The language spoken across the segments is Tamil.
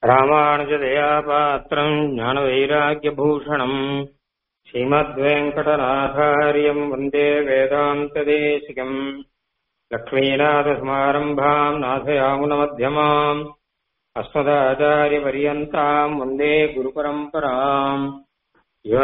ராமானுஜதயாபாத்திரம் ஞானவைராக்கியபூஷணம் ஸ்ரீமத்வேங்கடநாதாரியம் வந்தே வேதாந்ததேசிகம் லக்ஷ்மீநாதசமாரம்பாம் நாசயாமுனமத்தியமாம் அஸ்மதாச்சாரியபரியந்தாம் வந்தே குருபரம்பராம் யோ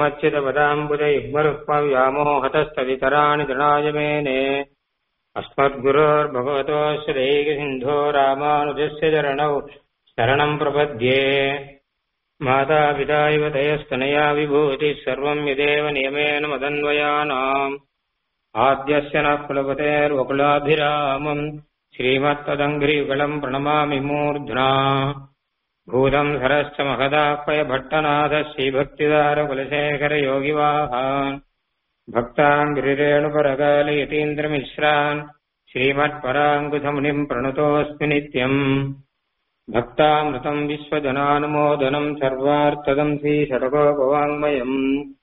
நித்யமच्युतपदाम्बुजयुग्मरुक्मव्यामोहतस्तवितराणि जनाय मेने अस्मद्गुरोर्भगवतोऽस्य दैकसिन्धो रामानुजस्य चरणौ शरणम् प्रपद्ये मातापिता इव तयस्तनया विभूतिः सर्वम् यदेव नियमेन मदन्वयानाम् आद्यस्य नः कुलपतेर्वकुलाभिरामम् श्रीमत्तदङ्घ्रियुगलम् प्रणमामि मूर्ध्ना भूतम् सरश्च महदाह्वय भट्टनाथः श्रीभक्तिदारकुलशेखरयोगिवाहान् भक्ताम् गिरिरेणुपरकालयतीन्द्रमिश्रान् श्रीमत्पराङ्कुशमुनिम् प्रणतोऽस्मि नित्यम् भक्तामृतम् विश्वजनानुमोदनम् सर्वार्थदम् श्रीषडकोपवाङ्मयम्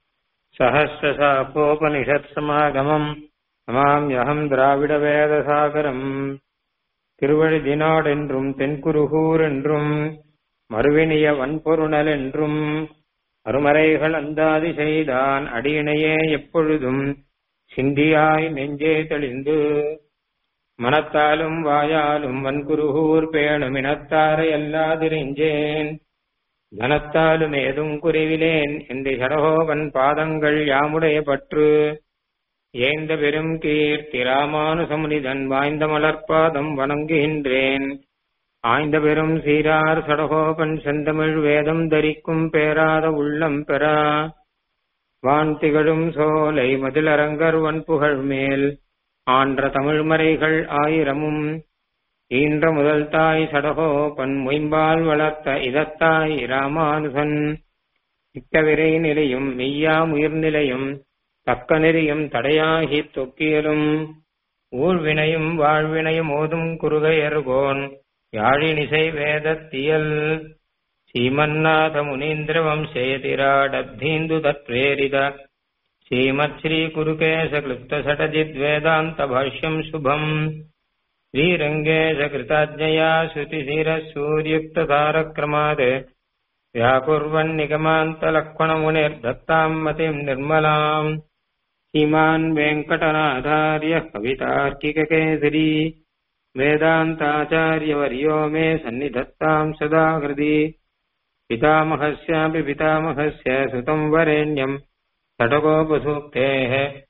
सहस्रशाखोपनिषत्समागमम् நமாம்யகம் திராவிடவேதசாகரம் திருவழிதினாடென்றும் தென்குருகூர் என்றும் மறுவினிய வன்பொருணல் என்றும் அருமறைகள் அந்தாதி செய்தான் அடியினையே எப்பொழுதும் சிந்தியாய் நெஞ்சே தெளிந்து மனத்தாலும் வாயாலும் வன்குருகூர் பேணும் இனத்தாரை அல்லாதிரிஞ்சேன் தனத்தாலும் ஏதும் குறைவிலேன் என்று சடகோவன் பாதங்கள் யாமுடைய பற்று ஏந்த பெரும் கீர்த்தி ராமானுசமுனிதன் வாய்ந்த மலர்பாதம் வணங்குகின்றேன் ஆய்ந்த பெரும் சீரார் சடகோபன் செந்தமிழ் வேதம் தரிக்கும் பேராத உள்ளம் பெறா வான் திகழும் சோலை மதிலரங்கர் வன்புகழ் மேல் ஆன்ற தமிழ்மறைகள் ஆயிரமும் ஈன்ற முதல் தாய் சடகோபன் மொயம்பால் வளர்த்த இதத்தாய் ராமானுசன் இத்தவிரை நிலையும் மெய்யா உயிர்நிலையும் தக்க நெறியும் தடையாகி தொக்கியலும் ஊழ்வினையும் வாழ்வினையும் ஓதும் குறுகையர்கோன் யாழினிசை வேதத்தியல் ஸ்ரீமன்னாத முனீந்திர வம்சேதிராடப்தீந்து தத்வேரித ஸ்ரீமத் ஸ்ரீ குருகேச கிளுப்த சடஜித் வேதாந்த பாஷ்யம் சுபம் ஸ்ரீரங்கேಶ கிருதாஜ்ஞயா ஸ்ருதிசிர சூரியுக்த தாரக்ரமாத் व्याकुर्वन् निगमान्तलक्ष्मणमुनिर्दत्ताम् मतिम् निर्मलाम् श्रीमान् वेङ्कटनाथार्यः कवितार्किककेसरी वेदान्ताचार्यवर्यो मे सन्निधत्ताम् सदा हृदि पितामहस्यापि पितामहस्य सुतम् वरेण्यम् षटकोपसूक्तेः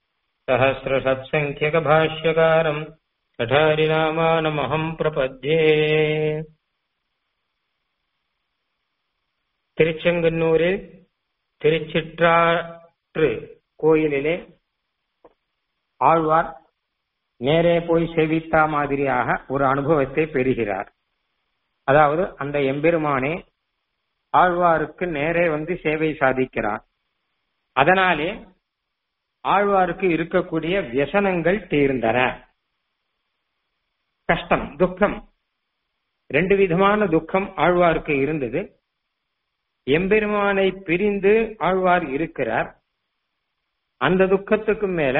सहस्रषत्सङ्ख्यकभाष्यकारम् कठारिनामानमहम् प्रपद्ये திருச்செங்கன்னூரில் திருச்சிற்றாற்று கோயிலிலே ஆழ்வார் நேரே போய் சேவித்தா மாதிரியாக ஒரு அனுபவத்தை பெறுகிறார் அதாவது அந்த எம்பெருமானே ஆழ்வாருக்கு நேரே வந்து சேவை சாதிக்கிறார் அதனாலே ஆழ்வாருக்கு இருக்கக்கூடிய வியசனங்கள் தீர்ந்தன கஷ்டம் துக்கம் ரெண்டு விதமான துக்கம் ஆழ்வாருக்கு இருந்தது எம்பெருமானை பிரிந்து ஆழ்வார் இருக்கிறார் அந்த துக்கத்துக்கு மேல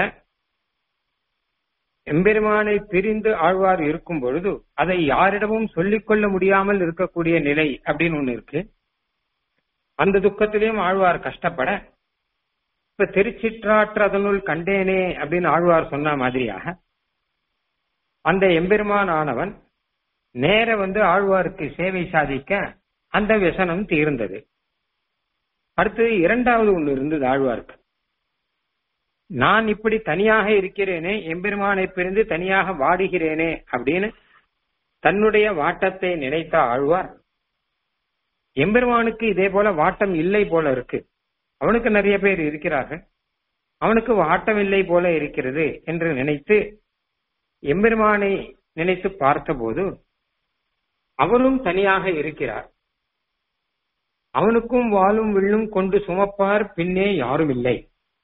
எம்பெருமானை பிரிந்து ஆழ்வார் இருக்கும் பொழுது அதை யாரிடமும் சொல்லிக்கொள்ள முடியாமல் இருக்கக்கூடிய நிலை அப்படின்னு ஒண்ணு இருக்கு அந்த துக்கத்திலையும் ஆழ்வார் கஷ்டப்பட இப்ப திருச்சிற்றாற்று அதனுள் கண்டேனே அப்படின்னு ஆழ்வார் சொன்ன மாதிரியாக அந்த எம்பெருமான் ஆனவன் நேர வந்து ஆழ்வாருக்கு சேவை சாதிக்க அந்த व्यசனம் தீர்ந்தது அடுத்தது இரண்டாவது ஒண்ணு இருந்தது ஆழ்வார்க்கு நான் இப்படி தனியாக இருக்கிறேனே எம்பெருமானை பிரிந்து தனியாக வாடுகிறேனே அப்படின்னு தன்னுடைய வாட்டத்தை நினைத்த ஆழ்வார் எம்பெருமானுக்கு இதே போல வாட்டம் இல்லை போல இருக்கு அவனுக்கு நிறைய பேர் இருக்கிறார்கள் அவனுக்கு வாட்டம் இல்லை போல இருக்கிறது என்று நினைத்து எம்பெருமானை நினைத்து பார்த்தபோது அவரும் தனியாக இருக்கிறார் அவனுக்கும் வாளும் வில்லும் கொண்டு சுமப்பார் பின்னே யாரும் இல்லை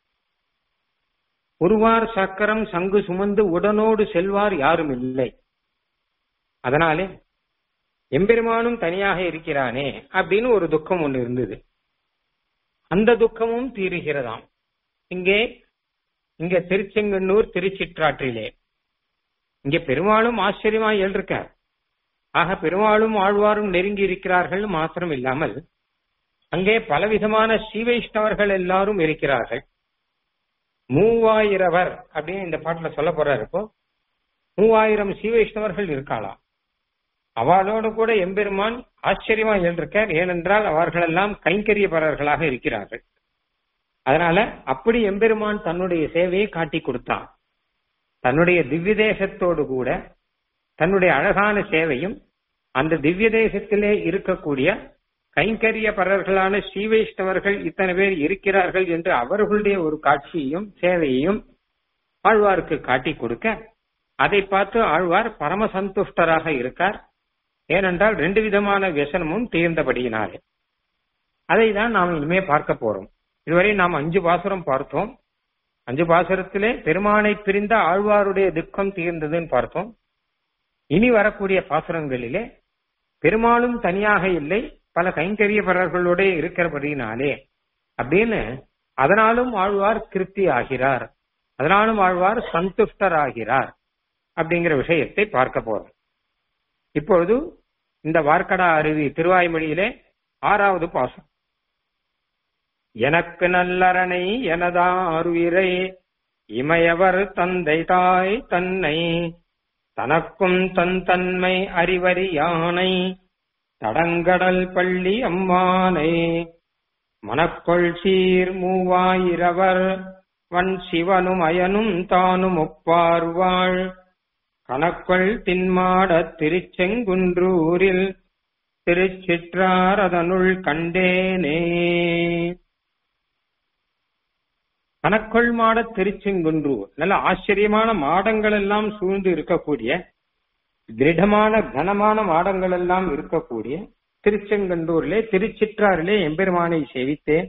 ஒருவார் சக்கரம் சங்கு சுமந்து உடனோடு செல்வார் யாரும் இல்லை அதனாலே எம்பெருமானும் தனியாக இருக்கிறானே அப்படின்னு ஒரு துக்கம் ஒன்று இருந்தது அந்த துக்கமும் தீருகிறதாம் இங்கே இங்க திருச்செங்கன்னூர் திருச்சிற்றாற்றிலே இங்க பெருமாளும் ஆச்சரியமா எழுதிருக்கார் ஆக பெருமாளும் ஆழ்வாரும் நெருங்கி இருக்கிறார்கள் மாத்திரம் இல்லாமல் அங்கே பலவிதமான ஸ்ரீ வைஷ்ணவர்கள் எல்லாரும் இருக்கிறார்கள் மூவாயிரவர் அப்படின்னு இந்த பாட்டுல சொல்ல போறாரு இப்போ மூவாயிரம் ஸ்ரீ வைஷ்ணவர்கள் இருக்காளாம் அவளோடு கூட எம்பெருமான் ஆச்சரியமா எழுந்திருக்கார் ஏனென்றால் அவர்களெல்லாம் கைங்கரியப்பரர்களாக இருக்கிறார்கள் அதனால அப்படி எம்பெருமான் தன்னுடைய சேவையை காட்டி கொடுத்தான் தன்னுடைய திவ்ய தேசத்தோடு கூட தன்னுடைய அழகான சேவையும் அந்த திவ்ய தேசத்திலே இருக்கக்கூடிய கைங்கரியப்பரர்களான ஸ்ரீ வைஷ்ணவர்கள் இத்தனை பேர் இருக்கிறார்கள் என்று அவர்களுடைய ஒரு காட்சியையும் சேவையையும் ஆழ்வாருக்கு காட்டி கொடுக்க அதை பார்த்து ஆழ்வார் பரம சந்துஷ்டராக இருக்கார் ஏனென்றால் ரெண்டு விதமான வியசனமும் தீர்ந்தபடியினாலே அதை தான் நாம் இனிமே பார்க்க போறோம் இதுவரை நாம் அஞ்சு பாசுரம் பார்த்தோம் அஞ்சு பாசுரத்திலே பெருமானை பிரிந்த ஆழ்வாருடைய துக்கம் தீர்ந்ததுன்னு பார்த்தோம் இனி வரக்கூடிய பாசுரங்களிலே பெருமாளும் தனியாக இல்லை பல கைங்கரியப்பரர்களோட இருக்கிறபடினாலே அப்படின்னு அதனாலும் ஆழ்வார் திருப்தி ஆகிறார் அதனாலும் ஆழ்வார் சந்துஷ்டர் ஆகிறார் அப்படிங்கிற விஷயத்தை பார்க்க போறோம் இப்பொழுது இந்த வார்க்கடா அருவி திருவாய்மொழியிலே ஆறாவது பாசம் எனக்கு நல்லரணை எனதாருயிரை இமையவர் தந்தை தாய் தன்னை தனக்கும் தன் தன்மை அறிவறி யானை தடங்கடல் பள்ளி அம்மானை மனக்கொள் சீர் மூவாயிரவர் வன் சிவனும் அயனும் தானும் ஒப்பார்வாள் கணக்கொள் தின்மாட திருச்செங்குன்றூரில் திருச்சிற்றார் அதனுள் கண்டேனே கணக்கொள் மாட திருச்செங்குன்றூர் நல்ல ஆச்சரியமான மாடங்கள் எல்லாம் சூழ்ந்து இருக்கக்கூடிய திருடமான கனமான மாடங்கள் எல்லாம் இருக்கக்கூடிய திருச்செங்கண்டூரிலே திருச்சிற்றாரிலே எம்பெருமானை சேவித்தேன்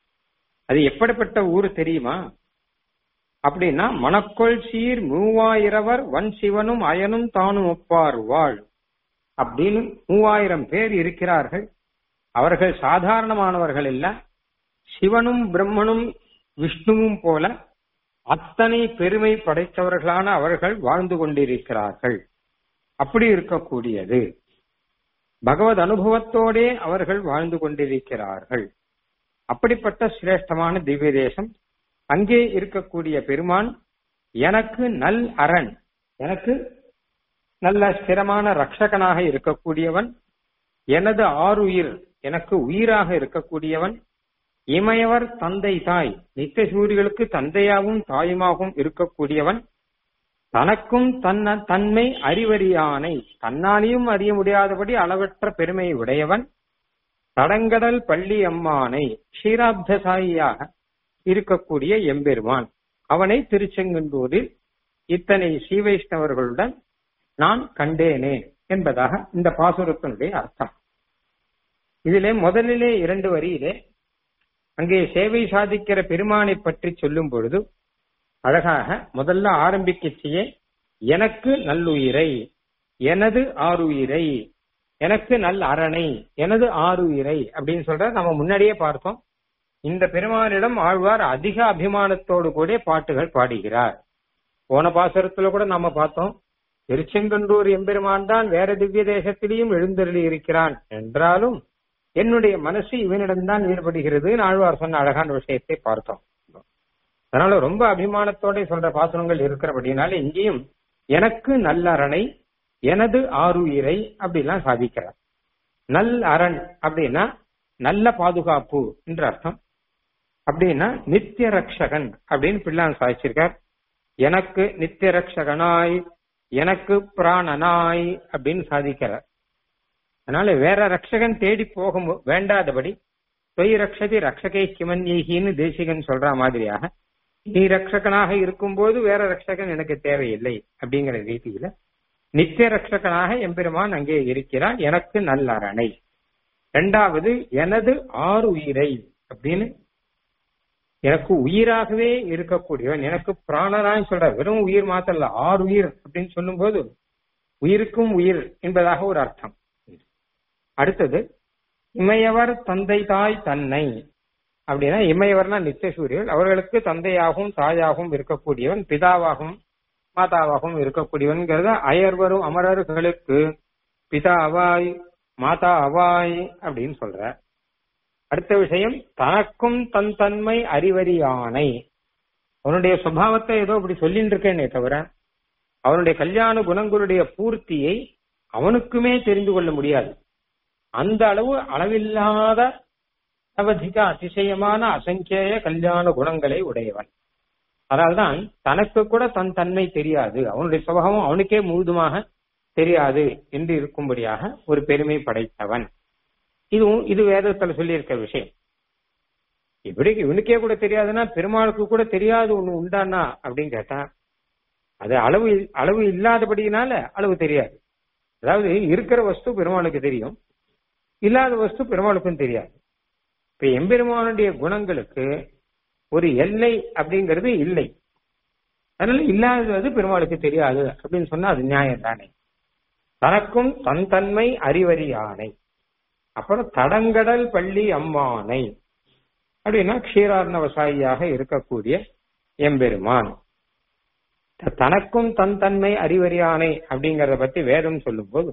அது எப்படிப்பட்ட ஊர் தெரியுமா அப்படின்னா மணக்கொள் சீர் மூவாயிரவர் வன் சிவனும் அயனும் தானும் ஒப்பார் வாழ் அப்படின்னு மூவாயிரம் பேர் இருக்கிறார்கள் அவர்கள் சாதாரணமானவர்கள் இல்ல சிவனும் பிரம்மனும் விஷ்ணுவும் போல அத்தனை பெருமை படைத்தவர்களான அவர்கள் வாழ்ந்து கொண்டிருக்கிறார்கள் அப்படி இருக்கக்கூடியது பகவத் அனுபவத்தோடே அவர்கள் வாழ்ந்து கொண்டிருக்கிறார்கள் அப்படிப்பட்ட சிரேஷ்டமான திவ்ய தேசம் அங்கே இருக்கக்கூடிய பெருமான் எனக்கு நல் அரண் எனக்கு நல்ல ஸ்திரமான ரட்சகனாக இருக்கக்கூடியவன் எனது ஆறுயிர் எனக்கு உயிராக இருக்கக்கூடியவன் இமையவர் தந்தை தாய் நித்திய சூரியர்களுக்கு தந்தையாகவும் தாயுமாகவும் இருக்கக்கூடியவன் தனக்கும் தன்ன தன்மை அறிவறியானை தன்னாலையும் அறிய முடியாதபடி அளவற்ற பெருமை உடையவன் தடங்கடல் பள்ளி அம்மானை க்ஷீராப்த சாயியாக இருக்கக்கூடிய எம்பெருமான் அவனை திருச்செங்குன்றூரில் இத்தனை ஸ்ரீவைஷ்ணவர்களுடன் நான் கண்டேனே என்பதாக இந்த பாசுரத்தினுடைய அர்த்தம் இதிலே முதலிலே இரண்டு வரியிலே அங்கே சேவை சாதிக்கிற பெருமானை பற்றி சொல்லும் பொழுது அழகாக முதல்ல ஆரம்பிக்கச்சியே எனக்கு நல்லுயிரை எனது ஆறுயிரை எனக்கு நல் அரணை எனது ஆறுயிரை அப்படின்னு சொல்ற நம்ம முன்னாடியே பார்த்தோம் இந்த பெருமானிடம் ஆழ்வார் அதிக அபிமானத்தோடு கூட பாட்டுகள் பாடுகிறார் போன பாசுரத்துல கூட நாம பார்த்தோம் திருச்செங்கன்றூர் எம்பெருமான் தான் வேற திவ்ய தேசத்திலையும் எழுந்தருளி இருக்கிறான் என்றாலும் என்னுடைய மனசு இவனிடம்தான் ஈடுபடுகிறது ஆழ்வார் சொன்ன அழகான விஷயத்தை பார்த்தோம் அதனால ரொம்ப அபிமானத்தோட சொல்ற பாசுரங்கள் இருக்கிறபடினால இங்கேயும் எனக்கு நல்ல அரணை எனது ஆறுயிரை அப்படிலாம் சாதிக்கிறார் நல் அரண் அப்படின்னா நல்ல பாதுகாப்பு என்ற அர்த்தம் அப்படின்னா நித்திய ரக்ஷகன் அப்படின்னு பிள்ளான் சாதிச்சிருக்கார் எனக்கு நித்திய ரக்ஷகனாய் எனக்கு பிராணனாய் அப்படின்னு சாதிக்கிறார் அதனால வேற ரக்ஷகன் தேடி போக வேண்டாதபடி தொய் ரக்ஷதி ரக்ஷகை கிமன்யீகின்னு தேசிகன் சொல்ற மாதிரியாக நீ ரக்ஷகனாக இருக்கும்போது வேற ரக்ஷகன் எனக்கு தேவையில்லை அப்படிங்கிற ரீதியில நித்திய ரக்ஷகனாக எம்பெருமான் அங்கே இருக்கிறான் எனக்கு நல்ல அரணை இரண்டாவது எனது ஆறு உயிரை அப்படின்னு எனக்கு உயிராகவே இருக்கக்கூடியவன் எனக்கு பிராணனாய் சொல்ற வெறும் உயிர் மாத்திரம் இல்ல ஆறு உயிர் அப்படின்னு சொல்லும் போது உயிருக்கும் உயிர் என்பதாக ஒரு அர்த்தம் அடுத்தது இமையவர் தந்தை தாய் தன்னை அப்படின்னா இமையவர்னா நித்திய சூரியர்கள் அவர்களுக்கு தந்தையாகவும் தாயாகவும் இருக்கக்கூடியவன் பிதாவாகவும் மாதாவாகவும் இருக்கக்கூடியவன்கிறத அயர்வரும் அமரர்களுக்கு பிதா அவாய் மாதா அவாய் அப்படின்னு சொல்ற அடுத்த விஷயம் தனக்கும் தன் தன்மை அறிவறியானை அவனுடைய சுபாவத்தை ஏதோ அப்படி சொல்லிட்டு இருக்கேனே தவிர அவனுடைய கல்யாண குணங்களுடைய பூர்த்தியை அவனுக்குமே தெரிந்து கொள்ள முடியாது அந்த அளவு அளவில்லாத அவதிக அதிசயமான அசங்கேய கல்யாண குணங்களை உடையவன் அதனால்தான் தனக்கு கூட தன் தன்மை தெரியாது அவனுடைய சுபாவம் அவனுக்கே முழுதுமாக தெரியாது என்று இருக்கும்படியாக ஒரு பெருமை படைத்தவன் இதுவும் இது வேதத்துல சொல்லியிருக்க விஷயம் இப்படி இவனுக்கே கூட தெரியாதுன்னா பெருமாளுக்கு கூட தெரியாது ஒண்ணு உண்டானா அப்படின்னு கேட்டா அது அளவு அளவு இல்லாதபடியினால அளவு தெரியாது அதாவது இருக்கிற வஸ்து பெருமாளுக்கு தெரியும் இல்லாத வஸ்து பெருமாளுக்கும் தெரியாது இப்ப எம்பெருமானுடைய குணங்களுக்கு ஒரு எல்லை அப்படிங்கிறது இல்லை அதனால இல்லாதது பெருமாளுக்கு தெரியாது அப்படின்னு சொன்னா அது நியாயம் தானே தனக்கும் தன் தன்மை அறிவறியானை அப்புறம் தடங்கடல் பள்ளி அம்மானை அப்படின்னா க்ஷீரார்ணவசாயியாக இருக்கக்கூடிய எம்பெருமான் தனக்கும் தன் தன்மை அறிவறியானை அப்படிங்கறத பத்தி வேதம் சொல்லும் போது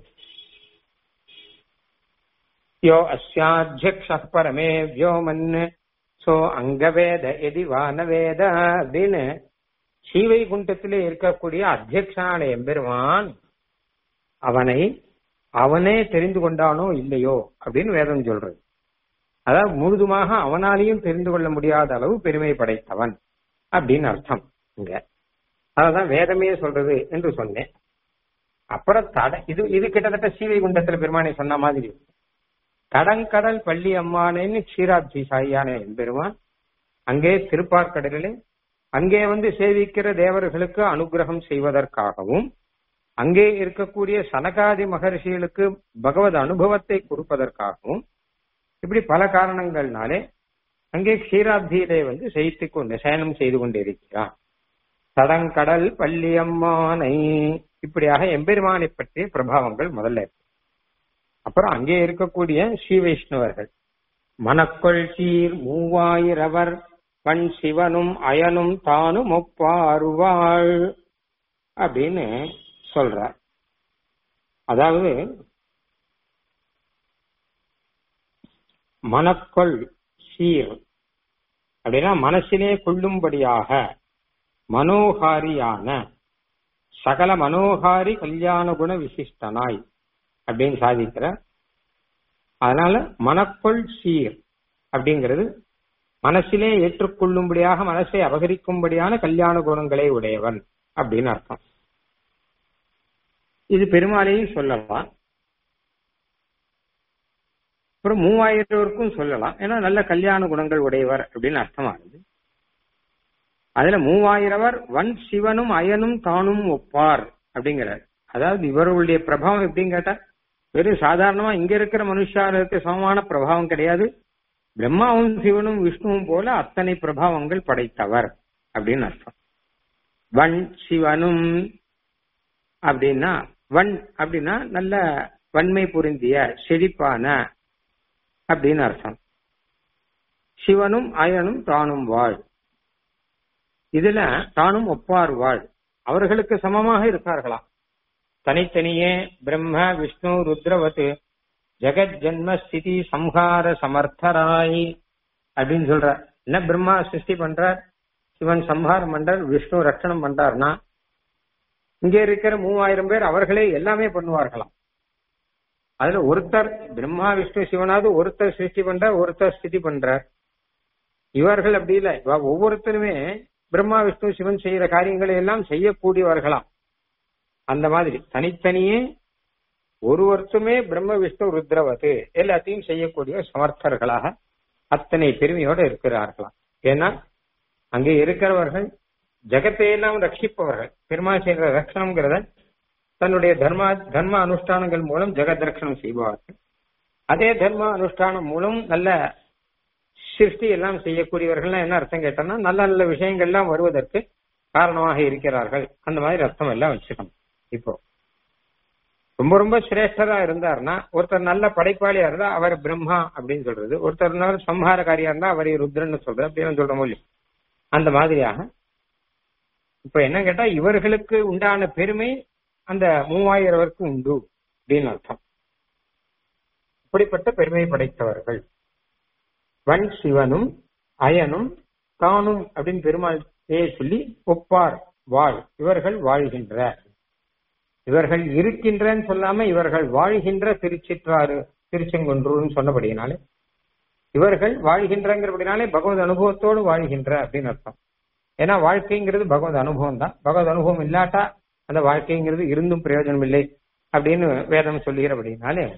யோ அஸ்யாத்தியக்ஷ பரமே வியோமன் சோ அங்கவேத எதி வானவேத அப்படின்னு ஸ்ரீவைகுண்டத்திலே இருக்கக்கூடிய அத்தியக்ஷான எம்பெருமான் அவனை அவனே தெரிந்து கொண்டானோ இல்லையோ அப்படின்னு வேதம் சொல்றது அதாவது முழுதுமாக அவனாலையும் தெரிந்து கொள்ள முடியாத அளவு பெருமை படைத்தவன் அப்படின்னு அர்த்தம் இங்க அதான் வேதமே சொல்றது என்று சொன்னேன் அப்புறம் தட இது இது கிட்டத்தட்ட சீவைகுண்டத்துல பெருமானை சொன்ன மாதிரி தடங்கடல் பள்ளி அம்மானேன்னு க்ஷீராப்தி சாயியான எம்பெருமான் அங்கே திருப்பார்கடலிலே அங்கே வந்து சேவிக்கிற தேவர்களுக்கு அனுகிரகம் செய்வதற்காகவும் அங்கே இருக்கக்கூடிய சனகாதி மகர்ஷிகளுக்கு பகவத் அனுபவத்தை கொடுப்பதற்காகவும் இப்படி பல காரணங்கள்னாலே அங்கே க்ஷீராப்தியிலே வந்து செய்து கொண்டு சயனம் செய்து கொண்டிருக்கிறார் தடங்கடல் பள்ளியம்மானை இப்படியாக எம்பெருமானை பற்றிய பிரபாவங்கள் முதல்ல இருக்கு அப்புறம் அங்கே இருக்கக்கூடிய ஸ்ரீ வைஷ்ணவர்கள் மனக்கொள் சீர் மூவாயிரவர் பண் சிவனும் அயனும் தானும் ஒப்பாருவாள் அப்படின்னு சொல்றார் அதாவது மனக்கொள் சீர் அப்படின்னா மனசிலே கொள்ளும்படியாக மனோகாரியான சகல மனோகாரி கல்யாண குண விசிஷ்டனாய் அப்படின்னு சாதிக்கிற அதனால மனக்கொள் சீர் அப்படிங்கிறது மனசிலே ஏற்றுக்கொள்ளும்படியாக மனசை அபகரிக்கும்படியான கல்யாண குணங்களை உடையவன் அப்படின்னு அர்த்தம் இது பெருமாளையும் சொல்லலாம் அப்புறம் மூவாயிரவருக்கும் சொல்லலாம் ஏன்னா நல்ல கல்யாண குணங்கள் உடையவர் அப்படின்னு அர்த்தமாகுது அதுல மூவாயிரவர் வன் சிவனும் அயனும் தானும் ஒப்பார் அப்படிங்கிறார் அதாவது இவர்களுடைய பிரபாவம் எப்படின்னு கேட்டா வெறும் சாதாரணமா இங்க இருக்கிற மனுஷாருக்கு சமமான பிரபாவம் கிடையாது பிரம்மாவும் சிவனும் விஷ்ணுவும் போல அத்தனை பிரபாவங்கள் படைத்தவர் அப்படின்னு அர்த்தம் வன் சிவனும் அப்படின்னா வன் அப்படின்னா நல்ல வன்மை பொருந்திய செழிப்பான அப்படின்னு அர்த்தம் சிவனும் அயனும் தானும் வாழ் இதுல தானும் ஒப்பார் வாழ் அவர்களுக்கு சமமாக இருக்கார்களாம் தனித்தனியே பிரம்ம விஷ்ணு ருத்ரவத் ஜெகத் ஜென்ம ஸ்திதி சம்ஹார சமர்த்தராய் அப்படின்னு சொல்ற என்ன பிரம்மா சிருஷ்டி பண்றார் சிவன் சம்ஹாரம் பண்றார் விஷ்ணு ரட்சணம் பண்றார்னா இங்க இருக்கிற மூவாயிரம் பேர் அவர்களே எல்லாமே பண்ணுவார்களாம் அதுல ஒருத்தர் பிரம்மா விஷ்ணு சிவனாவது ஒருத்தர் சிருஷ்டி பண்றார் ஒருத்தர் ஸ்திதி பண்றார் இவர்கள் அப்படி இல்லை ஒவ்வொருத்தருமே பிரம்மா விஷ்ணு சிவன் செய்யற காரியங்களை எல்லாம் செய்யக்கூடியவர்களாம் அந்த மாதிரி தனித்தனியே ஒரு வருஷமே பிரம்ம விஷ்ணு ருத்ரவது எல்லாத்தையும் செய்யக்கூடிய சமர்த்தர்களாக அத்தனை பெருமையோட இருக்கிறார்களாம் ஏன்னா அங்கே இருக்கிறவர்கள் ஜெகத்தை எல்லாம் ரட்சிப்பவர்கள் பெருமாள் செய்கிற ரட்சணம்ங்கிறத தன்னுடைய தர்ம தர்ம அனுஷ்டானங்கள் மூலம் ஜெகத் ரட்சணம் செய்வார்கள் அதே தர்ம அனுஷ்டானம் மூலம் நல்ல சிருஷ்டி எல்லாம் செய்யக்கூடியவர்கள் என்ன அர்த்தம் கேட்டோம்னா நல்ல நல்ல விஷயங்கள்லாம் வருவதற்கு காரணமாக இருக்கிறார்கள் அந்த மாதிரி அர்த்தம் எல்லாம் வச்சுக்கணும் இப்போ ரொம்ப ரொம்ப சிரேஷ்டரா இருந்தாருன்னா ஒருத்தர் நல்ல படைப்பாளியா இருந்தா அவர் பிரம்மா அப்படின்னு சொல்றது ஒருத்தர் இருந்தாலும் சம்ஹாரகாரியா இருந்தா அவரை ருத்ரன்னு சொல்றது அப்படின்னு சொல்ற மொழி அந்த மாதிரியாக இப்ப என்ன கேட்டா இவர்களுக்கு உண்டான பெருமை அந்த மூவாயிரவருக்கு உண்டு அப்படின்னு அர்த்தம் அப்படிப்பட்ட பெருமை படைத்தவர்கள் வன் சிவனும் அயனும் தானும் அப்படின்னு பெருமாள் சொல்லி ஒப்பார் வாழ் இவர்கள் வாழ்கின்ற இவர்கள் இருக்கின்றன்னு சொல்லாம இவர்கள் வாழ்கின்ற திருச்சிற்றாறு திருச்செங்குன்றூர்னு சொன்னபடினாலே இவர்கள் வாழ்கின்றங்கிறபடினாலே பகவத் அனுபவத்தோடு வாழ்கின்ற அப்படின்னு அர்த்தம் ஏன்னா வாழ்க்கைங்கிறது பகவத் அனுபவம் தான் பகவத் அனுபவம் இல்லாட்டா அந்த வாழ்க்கைங்கிறது இருந்தும் பிரயோஜனம் இல்லை அப்படின்னு வேதம் சொல்லுகிறபடினாலே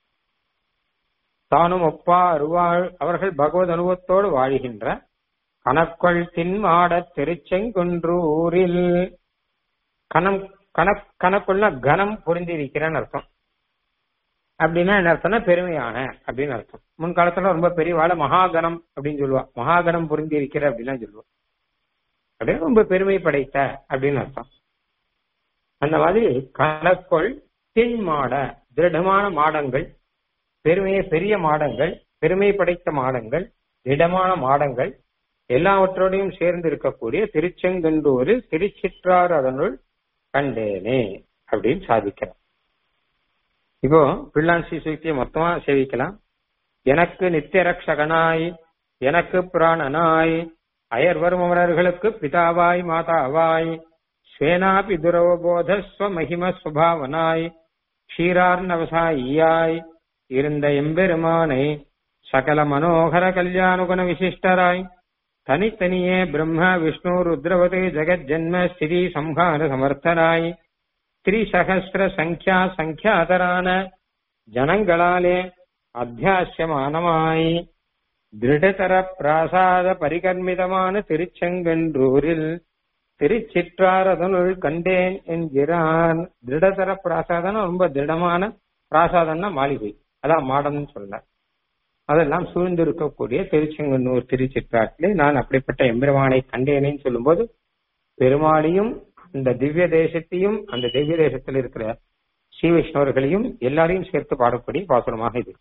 தானும் ஒப்பா அருவாள் அவர்கள் பகவத் அனுபவத்தோடு வாழ்கின்ற கணக்கொள் தின்மாட திருச்செங்குன்றூரில் கணம் கணக் கணக்குள்ள கனம் பொருந்திருக்கிறேன்னு அர்த்தம் அப்படின்னா என்ன அர்த்தம்னா பெருமையான அப்படின்னு அர்த்தம் முன்காலத்துல ரொம்ப பெரியவாள மகாகணம் அப்படின்னு சொல்லுவா மகாகணம் பொருந்தி இருக்கிற அப்படின்லாம் சொல்லுவா அப்படின்னு ரொம்ப பெருமை படைத்த அப்படின்னு அர்த்தம் அந்த மாதிரி கணக்கொள் தின் மாட திருடமான மாடங்கள் பெருமைய பெரிய மாடங்கள் பெருமை படைத்த மாடங்கள் திடமான மாடங்கள் எல்லாவற்றோடையும் சேர்ந்து இருக்கக்கூடிய திருச்செங்கண்டூரில் திருச்சிற்றார் அதனுள் கண்டேனே அப்படின்னு சாதிக்கிறோம் இப்போ பிள்ளான் ஸ்ரீசுக்தியை மொத்தமா சேவிக்கலாம் எனக்கு நித்திய ரக்ஷகனாய் எனக்கு பிராணனாய் அயர் வரும் அமரர்களுக்கு பிதாவாய் மாதாவாய் ஸ்வேனாபி துரவபோத ஸ்வமகிம சுபாவனாய் க்ஷீரார்ணவசாயியாய் இருந்த எம்பெருமானை சகல மனோகர கல்யாணுகுண விசிஷ்டராய் தனித்தனியே பிரம்ம விஷ்ணு ருத்ரவதே ஜெகத் ஜென்ம ஸ்திதி சம்ஹார சமர்த்தராய் திரிசகஸ்ர சங்கியா சங்கியாதரான ஜனங்களாலே அத்தியாசியமானமாய் திருடதர பிராசாத பரிகர்மிதமான திருச்செங்கன்றூரில் திருச்சிற்றாரதனுள் கண்டேன் என்கிறான் திருடதர பிராசாதன ரொம்ப திடமான பிராசாதம்னா மாளிகை அதான் மாடம்னு சொல்ல அதெல்லாம் சூழ்ந்து இருக்கக்கூடிய திருச்செங்கன்னூர் திருச்சிற்றாட்டிலே நான் அப்படிப்பட்ட எம்பெருமானை கண்டேனேன்னு சொல்லும்போது பெருமாளையும் இந்த திவ்ய தேசத்தையும் அந்த திவ்ய தேசத்தில் இருக்கிற ஸ்ரீ வைஷ்ணவர்களையும் எல்லாரையும் சேர்த்து பாடக்கூடிய பாசுரமாக இது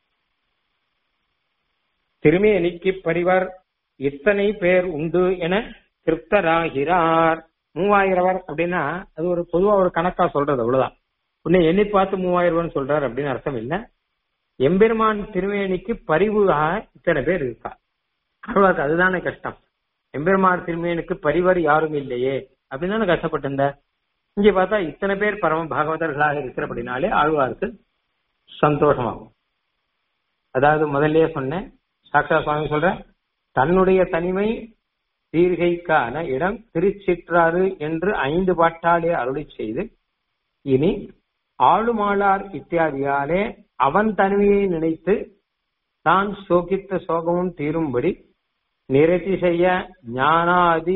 திருமேனிக்கு பரிவர் இத்தனை பேர் உண்டு என திருப்தராகிறார் மூவாயிரவர் அப்படின்னா அது ஒரு பொதுவா ஒரு கணக்கா சொல்றது அவ்வளவுதான் உன்னை எண்ணி பார்த்து மூவாயிரம் சொல்றார் அப்படின்னு அர்த்தம் இல்ல எம்பெருமான் திருமேனிக்கு பரிவுகாக இத்தனை பேர் இருக்கா ஆழ்வார்க்கு அதுதானே கஷ்டம் எம்பெருமான் திருமேனுக்கு பரிவர் யாரும் இல்லையே அப்படின்னு தானே கஷ்டப்பட்டிருந்த இங்க பார்த்தா இத்தனை பேர் பரம பாகவதர்களாக இருக்கிறபடினாலே ஆழ்வாருக்கு சந்தோஷமாகும் அதாவது முதல்லயே சொன்னேன் சாக்ஷா சுவாமி சொல்ற தன்னுடைய தனிமை தீர்கைக்கான இடம் திருச்சிற்றாறு என்று ஐந்து பாட்டாலே அருளி செய்து இனி ஆளுமாளார் இத்தியாதியாலே அவன் தனிமையை நினைத்து தான் சோகித்த சோகமும் தீரும்படி நிரத்தி செய்ய ஞானாதி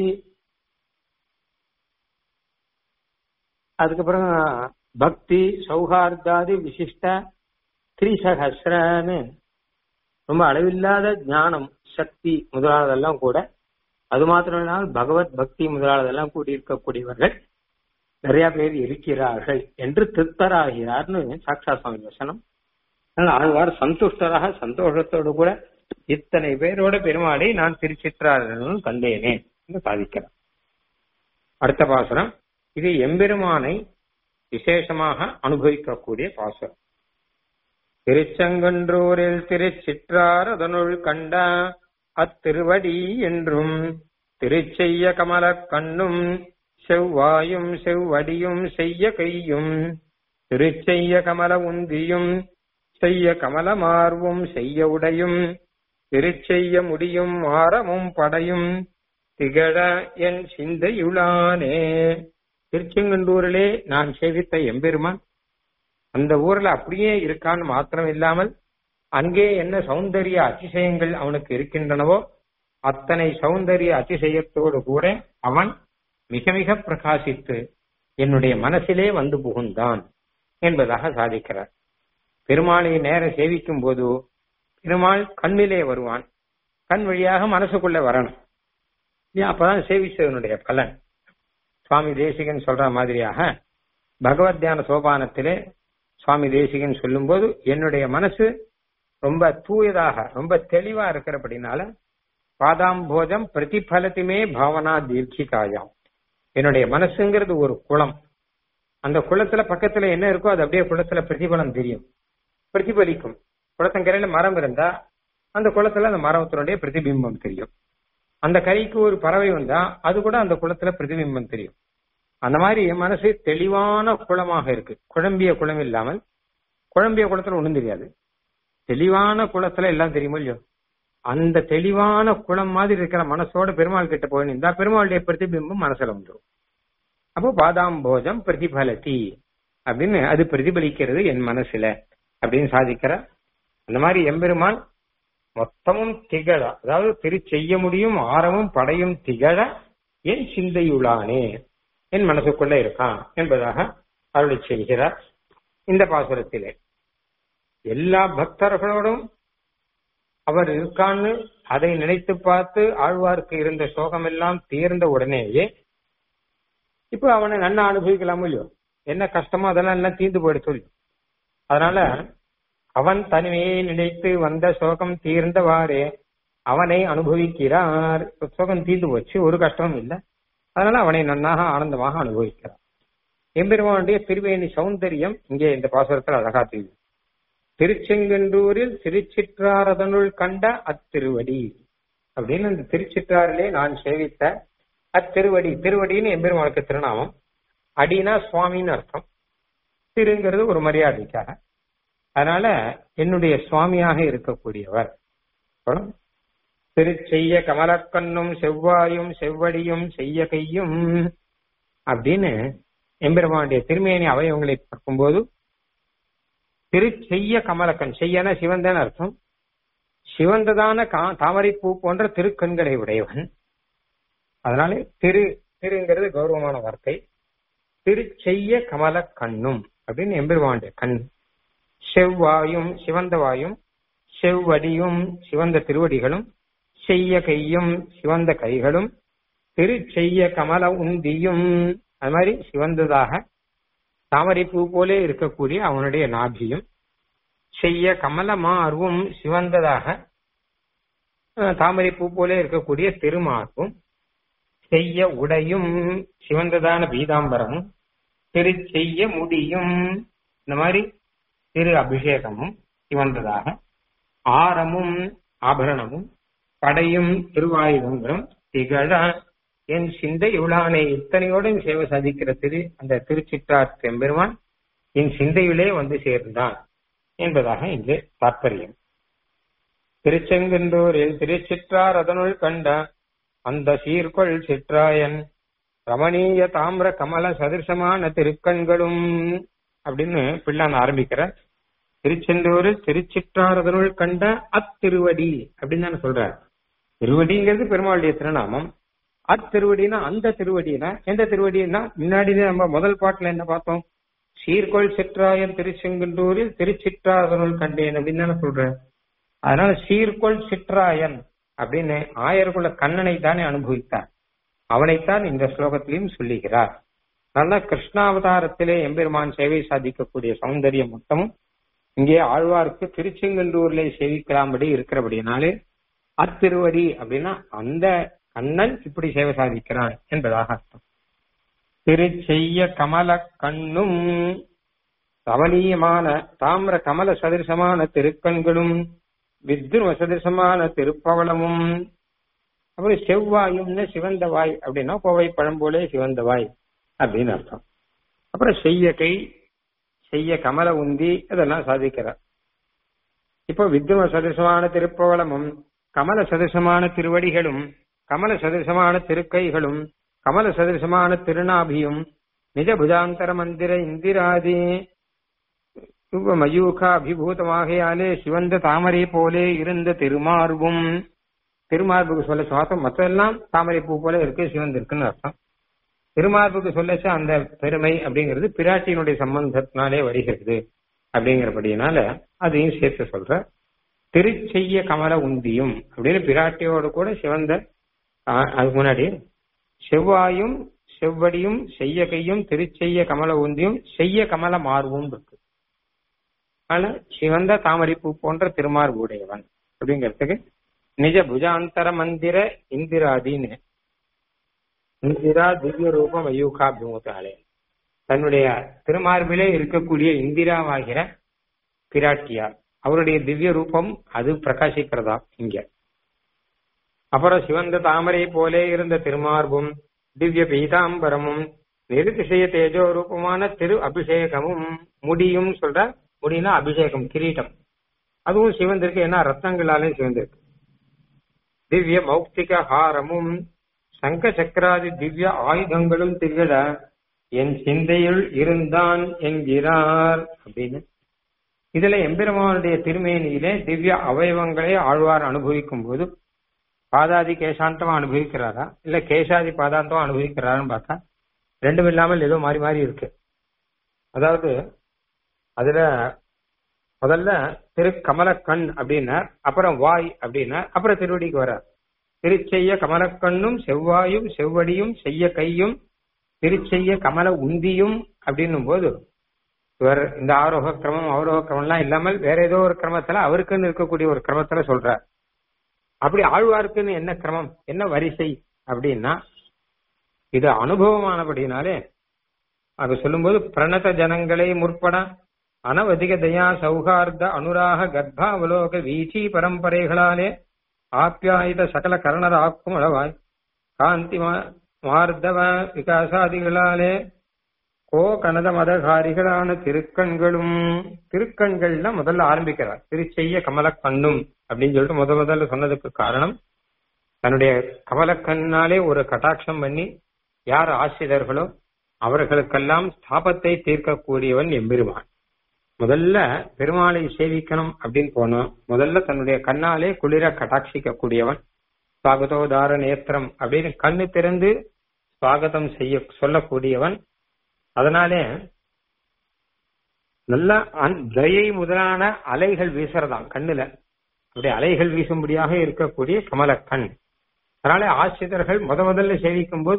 அதுக்கப்புறம் பக்தி சௌஹார்தாதி விசிஷ்ட திரிசகஸ்ரன்னு ரொம்ப அளவில்லாத ஞானம் சக்தி முதலானதெல்லாம் கூட அது மாத்திரம் இல்லாமல் பகவத் பக்தி முதலானதெல்லாம் கூடி இருக்கக்கூடியவர்கள் நிறைய பேர் இருக்கிறார்கள் என்று திருப்தராகிறார்னு சாட்சா சுவாமி வசனம் ஆழ்வார் சந்துஷ்டராக சந்தோஷத்தோடு கூட இத்தனை பேரோட பெருமாளை நான் திருச்சிற்றார்கள் கண்டேனே என்று சாதிக்கிறார் அடுத்த பாசுரம் இது எம்பெருமானை விசேஷமாக அனுபவிக்கக்கூடிய பாசுரம் திருச்செங்கன்றூரில் திருச்சிற்றார் அதனுள் கண்ட அத்திருவடி என்றும் திருச்செய்ய கமலக் கண்ணும் செவ்வாயும் செவ்வடியும் செய்ய கையும் திருச்செய்ய கமல உந்தியும் செய்ய கமல மார்வும் செய்ய உடையும் திருச்செய்ய முடியும் மாறமும் படையும் திகழ என் சிந்தையுளானே திருச்செங்கண்டூரிலே நான் சேவித்த எம்பெருமான் அந்த ஊர்ல அப்படியே இருக்கான்னு மாத்திரம் இல்லாமல் அங்கே என்ன சௌந்தரிய அதிசயங்கள் அவனுக்கு இருக்கின்றனவோ அத்தனை சௌந்தரிய அதிசயத்தோடு கூட அவன் மிக மிக பிரகாசித்து என்னுடைய மனசிலே வந்து புகுந்தான் என்பதாக சாதிக்கிறார் பெருமாளை நேர சேவிக்கும் போது பெருமாள் கண்ணிலே வருவான் கண் வழியாக மனசுக்குள்ள வரணும் அப்பதான் சேவிச்சதனுடைய பலன் சுவாமி தேசிகன் சொல்ற மாதிரியாக பகவத் தியான சோபானத்திலே சுவாமி தேசிகன் சொல்லும்போது என்னுடைய மனசு ரொம்ப தூயதாக ரொம்ப தெளிவா இருக்கிறபடினால பாதாம்போஜம் பிரதிபலத்துமே பாவனா தீர்க்கிகாயாம் என்னுடைய மனசுங்கிறது ஒரு குளம் அந்த குளத்துல பக்கத்துல என்ன இருக்கோ அது அப்படியே குளத்துல பிரதிபலம் தெரியும் பிரதிபலிக்கும் குளத்தங்கரையில மரம் இருந்தா அந்த குளத்துல அந்த மரத்தினுடைய பிரதிபிம்பம் தெரியும் அந்த கரைக்கு ஒரு பறவை வந்தா அது கூட அந்த குளத்துல பிரதிபிம்பம் தெரியும் அந்த மாதிரி என் மனசு தெளிவான குளமாக இருக்கு குழம்பிய குளம் இல்லாமல் குழம்பிய குளத்துல ஒண்ணும் தெரியாது தெளிவான குளத்துல எல்லாம் தெரியுமோ இல்லையோ அந்த தெளிவான குளம் மாதிரி இருக்கிற மனசோட பெருமாள் கிட்ட போய் நின்றா பெருமாளுடைய பிரதிபிம்பம் மனசுல வந்துடும் அப்போ பாதாம் போஜம் பிரதிபலதி அப்படின்னு அது பிரதிபலிக்கிறது என் மனசுல அப்படின்னு சாதிக்கிற அந்த மாதிரி எம்பெருமான் மொத்தமும் திகழ அதாவது திரு செய்ய முடியும் ஆரமும் படையும் திகழ என் சிந்தையுளானே என் மனசுக்குள்ள இருக்கான் என்பதாக அருளை செய்கிறார் இந்த பாசுரத்திலே எல்லா பக்தர்களோடும் அவர் இருக்கான்னு அதை நினைத்து பார்த்து ஆழ்வார்க்கு இருந்த சோகம் எல்லாம் தீர்ந்த உடனேயே இப்ப அவனை நன்னா அனுபவிக்கலாம் இல்லையோ என்ன கஷ்டமோ அதெல்லாம் எல்லாம் தீர்ந்து போயிட சொல்லி அதனால அவன் தனிமையை நினைத்து வந்த சோகம் தீர்ந்தவாறே அவனை அனுபவிக்கிறார் இப்ப சோகம் தீர்ந்து போச்சு ஒரு கஷ்டமும் இல்லை அதனால அவனை நன்னாக ஆனந்தமாக அனுபவிக்கிறார் எம்பெருமானுடைய திருவேணி சௌந்தரியம் இங்கே இந்த பாசுரத்தில் அழகா தெரியும் திருச்செங்கண்டூரில் திருச்சிற்றாரதனுள் கண்ட அத்திருவடி அப்படின்னு அந்த திருச்சிற்றாரிலே நான் சேவித்த அத்திருவடி திருவடின்னு எம்பெருமானுக்கு திருநாமம் அடினா சுவாமின்னு அர்த்தம் திருங்கிறது ஒரு மரியாதைக்காக அதனால என்னுடைய சுவாமியாக இருக்கக்கூடியவர் அப்புறம் திருச்செய்ய கமலக்கண்ணும் செவ்வாயும் செவ்வடியும் செய்ய கையும் அப்படின்னு எம்பெருமானுடைய திருமேனி அவயவங்களை பார்க்கும்போது திருச்செய்ய கமலக்கண் செய்யன சிவந்தன் அர்த்தம் சிவந்ததான தாமரைப்பூ போன்ற திருக்கண்களை உடையவன் அதனால திரு திருங்கிறது கௌரவமான வார்த்தை திருச்செய்ய கமல கண்ணும் அப்படின்னு எம்பெருமானுடைய கண் செவ்வாயும் சிவந்த வாயும் செவ்வடியும் சிவந்த திருவடிகளும் செய்ய கையும் சிவந்த கைகளும் திருச்செய்ய கமல உந்தியும் அது மாதிரி சிவந்ததாக தாமரைப்பூ போலே இருக்கக்கூடிய அவனுடைய நாபியும் செய்ய கமல மார்பும் சிவந்ததாக தாமரைப்பூ போலே இருக்கக்கூடிய திருமார்பும் செய்ய உடையும் சிவந்ததான பீதாம்பரமும் திரு செய்ய முடியும் இந்த மாதிரி திரு அபிஷேகமும் சிவந்ததாக ஆரமும் ஆபரணமும் படையும் திருவாயுதங்களும் திகழ என் சிந்தை இவ்வளானே இத்தனையோடு சேவை சாதிக்கிற திரு அந்த திருச்சிற்றார் எம்பெருமான் என் சிந்தையிலே வந்து சேர்ந்தான் என்பதாக இங்கே தாற்பயம் திருச்செங்கந்தூரில் திருச்சிற்றார் அதனுள் கண்ட அந்த சீர்கொள் சிற்றாயன் ரமணீய தாமிர கமல சதிர்சமான திருக்கண்களும் அப்படின்னு பிள்ளான் ஆரம்பிக்கிற திருச்செந்தூரில் திருச்சிற்றார் அதனுள் கண்ட அத்திருவடி அப்படின்னு தானே சொல்றார் திருவடிங்கிறது பெருமாளுடைய திருநாமம் அத்திருவடினா அந்த திருவடினா எந்த திருவடினா முன்னாடி நம்ம முதல் பாட்டுல என்ன பார்த்தோம் சீர்கொள் சிற்றாயன் திருச்செங்கண்டூரில் திருச்சிற்றாதனுள் கண்டேன் அப்படின்னு தானே சொல்ற அதனால சீர்கொள் சிற்றாயன் அப்படின்னு ஆயர்குல கண்ணனை தானே அனுபவித்தார் அவனைத்தான் இந்த ஸ்லோகத்திலையும் சொல்லுகிறார் நல்ல கிருஷ்ணாவதாரத்திலே எம்பெருமான் சேவை சாதிக்கக்கூடிய சௌந்தரியம் மொத்தமும் இங்கே ஆழ்வார்க்கு திருச்செங்கண்டூர்ல சேவிக்கலாம்படி இருக்கிறபடினாலே அத்திருவடி அப்படின்னா அந்த கண்ணன் இப்படி சேவை சாதிக்கிறான் என்பதாக அர்த்தம் திருச்செய்ய கமல கண்ணும் கவனீயமான தாமிர கமல சதிர்சமான திருக்கண்களும் வித்ருவ சதிர்சமான திருப்பவளமும் அப்புறம் செவ்வாயும்னு சிவந்த வாய் அப்படின்னா கோவை பழம் போலே சிவந்த வாய் அப்படின்னு அர்த்தம் அப்புறம் செய்ய கை செய்ய கமல உந்தி இதெல்லாம் சாதிக்கிறார் இப்போ வித்ருவ சதிர்சமான திருப்பவளமும் கமல சதிர்சமான திருவடிகளும் கமல சதிர்சமான திருக்கைகளும் கமல சதிர்சமான திருநாபியும் நிஜ புஜாந்தர மந்திர இந்திராதி மயூகா அபிபூதமாகையாலே சிவந்த தாமரை போலே இருந்த திருமார்பும் திருமார்புக்கு சொல்ல சுவாசம் மற்றெல்லாம் தாமரை பூ போல இருக்கு சிவந்து இருக்குன்னு அர்த்தம் திருமார்புக்கு சொல்லச்ச அந்த பெருமை அப்படிங்கிறது பிராட்டியினுடைய சம்பந்தத்தினாலே வருகிறது அப்படிங்கிறபடினால அதையும் சேர்த்து சொல்ற திருச்செய்ய கமல உந்தியும் அப்படின்னு பிராட்டியோடு கூட சிவந்த அதுக்கு முன்னாடி செவ்வாயும் செவ்வடியும் செய்ய கையும் திருச்செய்ய கமல உந்தியும் செய்ய கமல மார்பும் இருக்கு அதனால சிவந்த தாமரைப்பூ போன்ற திருமார்பு உடையவன் அப்படிங்கிறதுக்கு நிஜ புஜாந்தர மந்திர இந்திராதின்னு இந்திரா திவ்ய ரூபம் அயூகாபிமுத்தாலே தன்னுடைய திருமார்பிலே இருக்கக்கூடிய இந்திராவாகிற பிராட்டியார் அவருடைய திவ்ய ரூபம் அது பிரகாசிக்கிறதா இங்க அப்புறம் சிவந்த தாமரை போலே இருந்த திருமார்பும் திவ்ய பீதாம்பரமும் நிருதிசய தேஜோ ரூபமான திரு அபிஷேகமும் முடியும் சொல்ற முடினா அபிஷேகம் கிரீட்டம் அதுவும் சிவந்திருக்கு ஏன்னா ரத்னங்களாலே சிவந்திருக்கு திவ்ய மௌக்திக ஹாரமும் சங்க சக்கராதி திவ்ய ஆயுதங்களும் திகழ என் சிந்தையுள் இருந்தான் என்கிறார் அப்படின்னு இதுல எம்பெருமானுடைய திருமேனியிலே திவ்ய அவயவங்களை ஆழ்வார் அனுபவிக்கும் போது பாதாதி கேசாந்தமா அனுபவிக்கிறாரா இல்ல கேசாதி பாதாந்தம் அனுபவிக்கிறாரான்னு பார்த்தா ரெண்டும் இல்லாமல் ஏதோ மாறி மாறி இருக்கு அதாவது அதுல முதல்ல திரு கமலக்கண் அப்படின்னார் அப்புறம் வாய் அப்படின்னார் அப்புறம் திருவடிக்கு வரார் திருச்செய்ய கமலக்கண்ணும் செவ்வாயும் செவ்வடியும் செய்ய கையும் திருச்செய்ய கமல உந்தியும் அப்படின்னும் போது இவர் இந்த ஆரோக கிரமம் அவரோக கிரமம்லாம் இல்லாமல் வேற ஏதோ ஒரு கிரமத்துல அவருக்குன்னு இருக்கக்கூடிய ஒரு கிரமத்துல சொல்றார் அப்படி ஆழ்வாருக்குன்னு என்ன கிரமம் என்ன வரிசை அப்படின்னா இது அனுபவமானபடினாலே அது சொல்லும்போது பிரணத ஜனங்களை முற்பட அனவதிக தயா சௌகார்த அனுராக கர்ப்பாவலோக வீச்சி பரம்பரைகளாலே ஆப்யாயுத சகல கரணராக்கும் அளவாய் காந்தி மார்தவ விகாசாதிகளாலே கோ கனத மதகாரிகளான திருக்கண்களும் திருக்கண்கள்ல முதல்ல ஆரம்பிக்கிறார் திருச்செய்ய கமலக்கண்ணும் அப்படின்னு சொல்லிட்டு முத முதல்ல சொன்னதுக்கு காரணம் தன்னுடைய கமலக்கண்ணாலே ஒரு கட்டாட்சம் பண்ணி யார் ஆசிரியர்களோ அவர்களுக்கெல்லாம் ஸ்தாபத்தை தீர்க்கக்கூடியவன் எம்பெருமான் முதல்ல பெருமாளை சேவிக்கணும் அப்படின்னு போனோம் முதல்ல தன்னுடைய கண்ணாலே குளிர கட்டாட்சிக்க கூடியவன் சுவாகதோதார நேத்திரம் அப்படின்னு கண்ணு திறந்து சுவாகதம் செய்ய சொல்லக்கூடியவன் அதனாலே நல்ல தயை முதலான அலைகள் வீசுறதாம் கண்ணுல அப்படி அலைகள் வீசும்படியாக இருக்கக்கூடிய கமலக்கண் அதனால ஆசிரியர்கள் முத முதல்ல சேவிக்கும் போது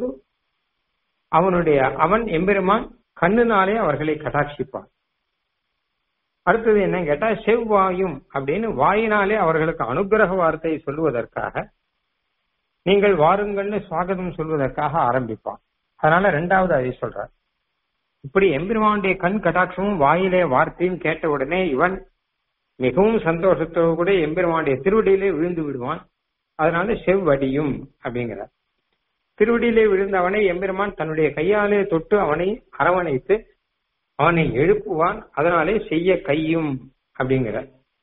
அவனுடைய அவன் எம்பெருமான் கண்ணுனாலே அவர்களை கட்டாட்சிப்பான் அடுத்தது என்ன கேட்டா செவ்வாயும் அப்படின்னு வாயினாலே அவர்களுக்கு அனுகிரக வார்த்தை சொல்லுவதற்காக நீங்கள் வாருங்கள்னு சுவாகதம் சொல்வதற்காக ஆரம்பிப்பான் அதனால ரெண்டாவது அதை சொல்றார் இப்படி எம்பெருமானுடைய கண் கட்டாட்சமும் வாயிலே வார்த்தையும் கேட்ட உடனே இவன் மிகவும் சந்தோஷத்தோடு கூட எம்பெருமானுடைய திருவடியிலே விழுந்து விடுவான் அதனால செவ்வடியும் அப்படிங்கிறார் திருவடியிலே விழுந்தவனை எம்பெருமான் தன்னுடைய கையாலே தொட்டு அவனை அரவணைத்து அவனை எழுப்புவான் அதனாலே செய்ய கையும் அப்படிங்கிற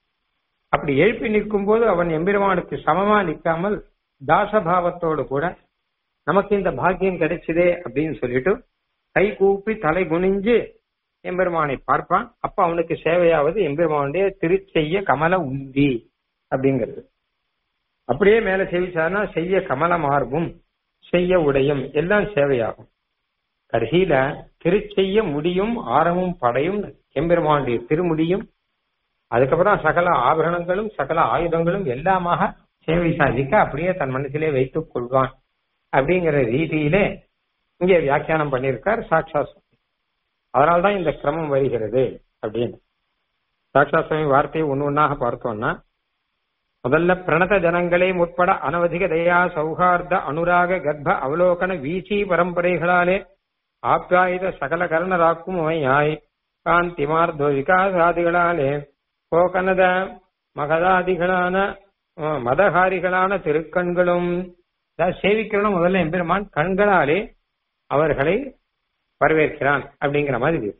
அப்படி எழுப்பி நிற்கும் போது அவன் எம்பெருமானுக்கு சமமா நிற்காமல் தாசபாவத்தோடு கூட நமக்கு இந்த பாக்கியம் கிடைச்சதே அப்படின்னு சொல்லிட்டு கை கூப்பி தலை குனிஞ்சு எம்பெருமானை பார்ப்பான் அப்ப அவனுக்கு சேவையாவது எம்பெருமானுடைய திருச்செய்ய கமல உந்தி அப்படிங்கிறது அப்படியே மேல செவிச்சார்னா செய்ய கமல மார்பும் செய்ய உடையும் எல்லாம் சேவையாகும் கடைசியில திருச்செய்ய முடியும் ஆரமும் படையும் எம்பெருமானுடைய திருமுடியும் அதுக்கப்புறம் சகல ஆபரணங்களும் சகல ஆயுதங்களும் எல்லாமாக சேவை சாதிக்க அப்படியே தன் மனசிலே வைத்துக் கொள்வான் அப்படிங்கிற ரீதியிலே இங்கே வியாக்கியானம் பண்ணியிருக்கார் சாட்சா சுவாமி அதனால்தான் இந்த கிரமம் வருகிறது அப்படின்னு சாட்சா சுவாமி வார்த்தையை ஒன்னு ஒன்னாக பார்த்தோம்னா முதல்ல பிரணத ஜனங்களே முற்பட அனவதிக தயா சௌஹார்த அனுராக கர்ப்ப அவலோகன வீச்சி பரம்பரைகளாலே ஆப்யாயுத சகல கரணராக்கும் அவையாய் காந்தி மார்தோ விகாசாதிகளாலே கோகனத மகதாதிகளான மதகாரிகளான திருக்கண்களும் சேவிக்கிறோம் முதல்ல எம்பெருமான் கண்களாலே அவர்களை வரவேற்கிறான் அப்படிங்கிற மாதிரி இருக்கு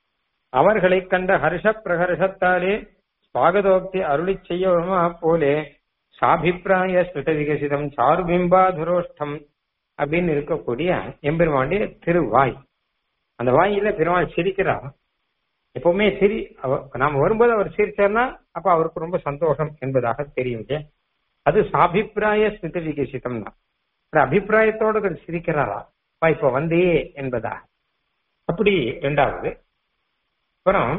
அவர்களை கண்ட ஹர்ஷ பிரகர்ஷத்தாலே ஸ்வாகதோக்தி அருளி செய்யவமா போலே சாபிப்பிராய ஸ்மிருத விகசிதம் சாருபிம்பாதுரோஷ்டம் அப்படின்னு இருக்கக்கூடிய எம்பெருமானுடைய திருவாய் அந்த வாயில பெருமாள் சிரிக்கிறார் எப்பவுமே சிரி நாம வரும்போது அவர் சிரிச்சார்னா அப்ப அவருக்கு ரொம்ப சந்தோஷம் என்பதாக தெரியும் அது சாபிப்பிராய ஸ்மிருத விகசிதம் தான் அபிப்பிராயத்தோடு சிரிக்கிறாரா இப்ப வந்தே என்பதா அப்படி இரண்டாவது அப்புறம்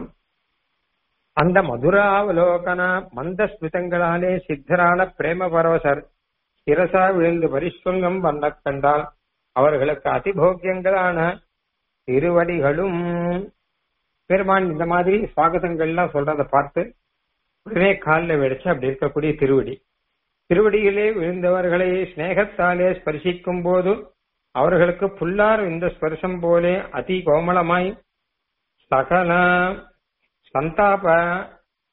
அந்த மதுராவலோகன மந்த ஸ்மிதங்களாலே சித்தரான பிரேம பரவசர் சிரசா விழுந்து பரிசுங்கம் வந்த கண்டால் அவர்களுக்கு அதிபோக்கியங்களான திருவடிகளும் பெருமான் இந்த மாதிரி சுவாகதங்கள்லாம் சொல்றத பார்த்து உடனே காலில் வெடிச்சு அப்படி இருக்கக்கூடிய திருவடி திருவடியிலே விழுந்தவர்களை சிநேகத்தாலே ஸ்பர்சிக்கும் போது அவர்களுக்கு புல்லார் இந்த ஸ்பர்சம் போலே அதி கோமளமாய் சகல சந்தாப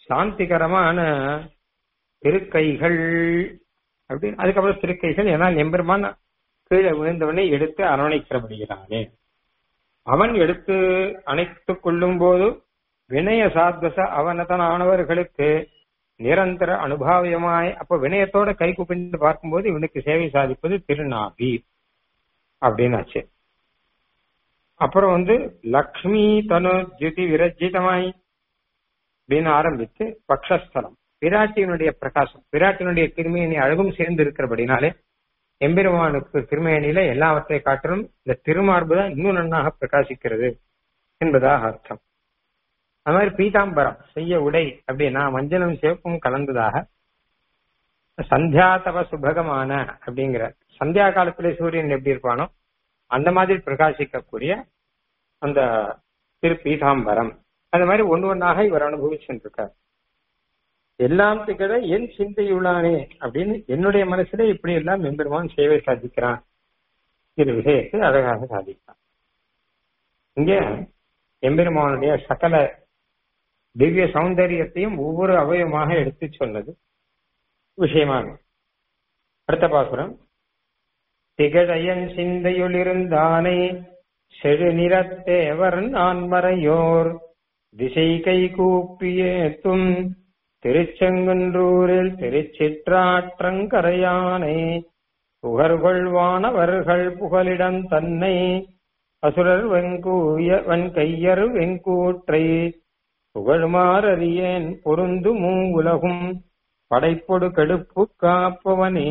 சாந்திகரமான திருக்கைகள் அப்படின்னு அதுக்கப்புறம் திருக்கைகள் ஏன்னா எம்பெருமான் கீழே விழுந்தவனை எடுத்து அரவணைக்கிறபடுகிறானே அவன் எடுத்து அணைத்துக் கொள்ளும் போது வினய சாத்வச அவனதனானவர்களுக்கு நிரந்தர அனுபாவியமாய் அப்ப வினயத்தோட கை கூப்பிட்டு பார்க்கும்போது இவனுக்கு சேவை சாதிப்பது திருநாபி அப்படின்னாச்சு அப்புறம் வந்து லக்ஷ்மி தனு ஜுதி விரஜிதமாய் அப்படின்னு ஆரம்பித்து பக்ஷஸ்தலம் விராட்டியினுடைய பிரகாசம் விராட்டினுடைய திருமேனி அழகும் சேர்ந்து இருக்கிறபடினாலே எம்பெருமானுக்கு திருமேனியில எல்லாவற்றை காட்டிலும் இந்த திருமார்பு தான் இன்னும் நன்னாக பிரகாசிக்கிறது என்பதாக அர்த்தம் அது மாதிரி பீதாம்பரம் செய்ய உடை அப்படின்னா மஞ்சளும் சிவப்பும் கலந்ததாக சந்தியாதவ சுபகமான அப்படிங்கிற சந்தியா காலத்துல சூரியன் எப்படி இருப்பானோ அந்த மாதிரி பிரகாசிக்கக்கூடிய அந்த திரு பீதாம்பரம் அந்த மாதிரி ஒன்று ஒன்றாக இவர் அனுபவிச்சுட்டு இருக்கார் எல்லாம் திகழ என் சிந்தையுள்ளானே அப்படின்னு என்னுடைய மனசுல இப்படி எல்லாம் எம்பெருமான் சேவை சாதிக்கிறான் இது விஷயத்தை அழகாக சாதிக்கிறான் இங்க எம்பெருமானுடைய சகல திவ்ய சௌந்தரியத்தையும் ஒவ்வொரு அவயமாக எடுத்து சொன்னது விஷயமாக அடுத்த பாசுரம் திகழையன் சிந்தையுளிருந்தானே செழு நிறத்தேவர் நான் மறையோர் திசை கை கூப்பியேத்தும் திருச்செங்குன்றூரில் திருச்சிற்றாற்றங்கரையானை புகழ்கொள்வானவர்கள் புகலிடம் தன்னை அசுரர் வெங்கூய வெண்கையர் வெங்கூற்றை புகழ்மாறறியேன் பொருந்து மூவுலகும் படைப்பொடு கெடுப்பு காப்பவனே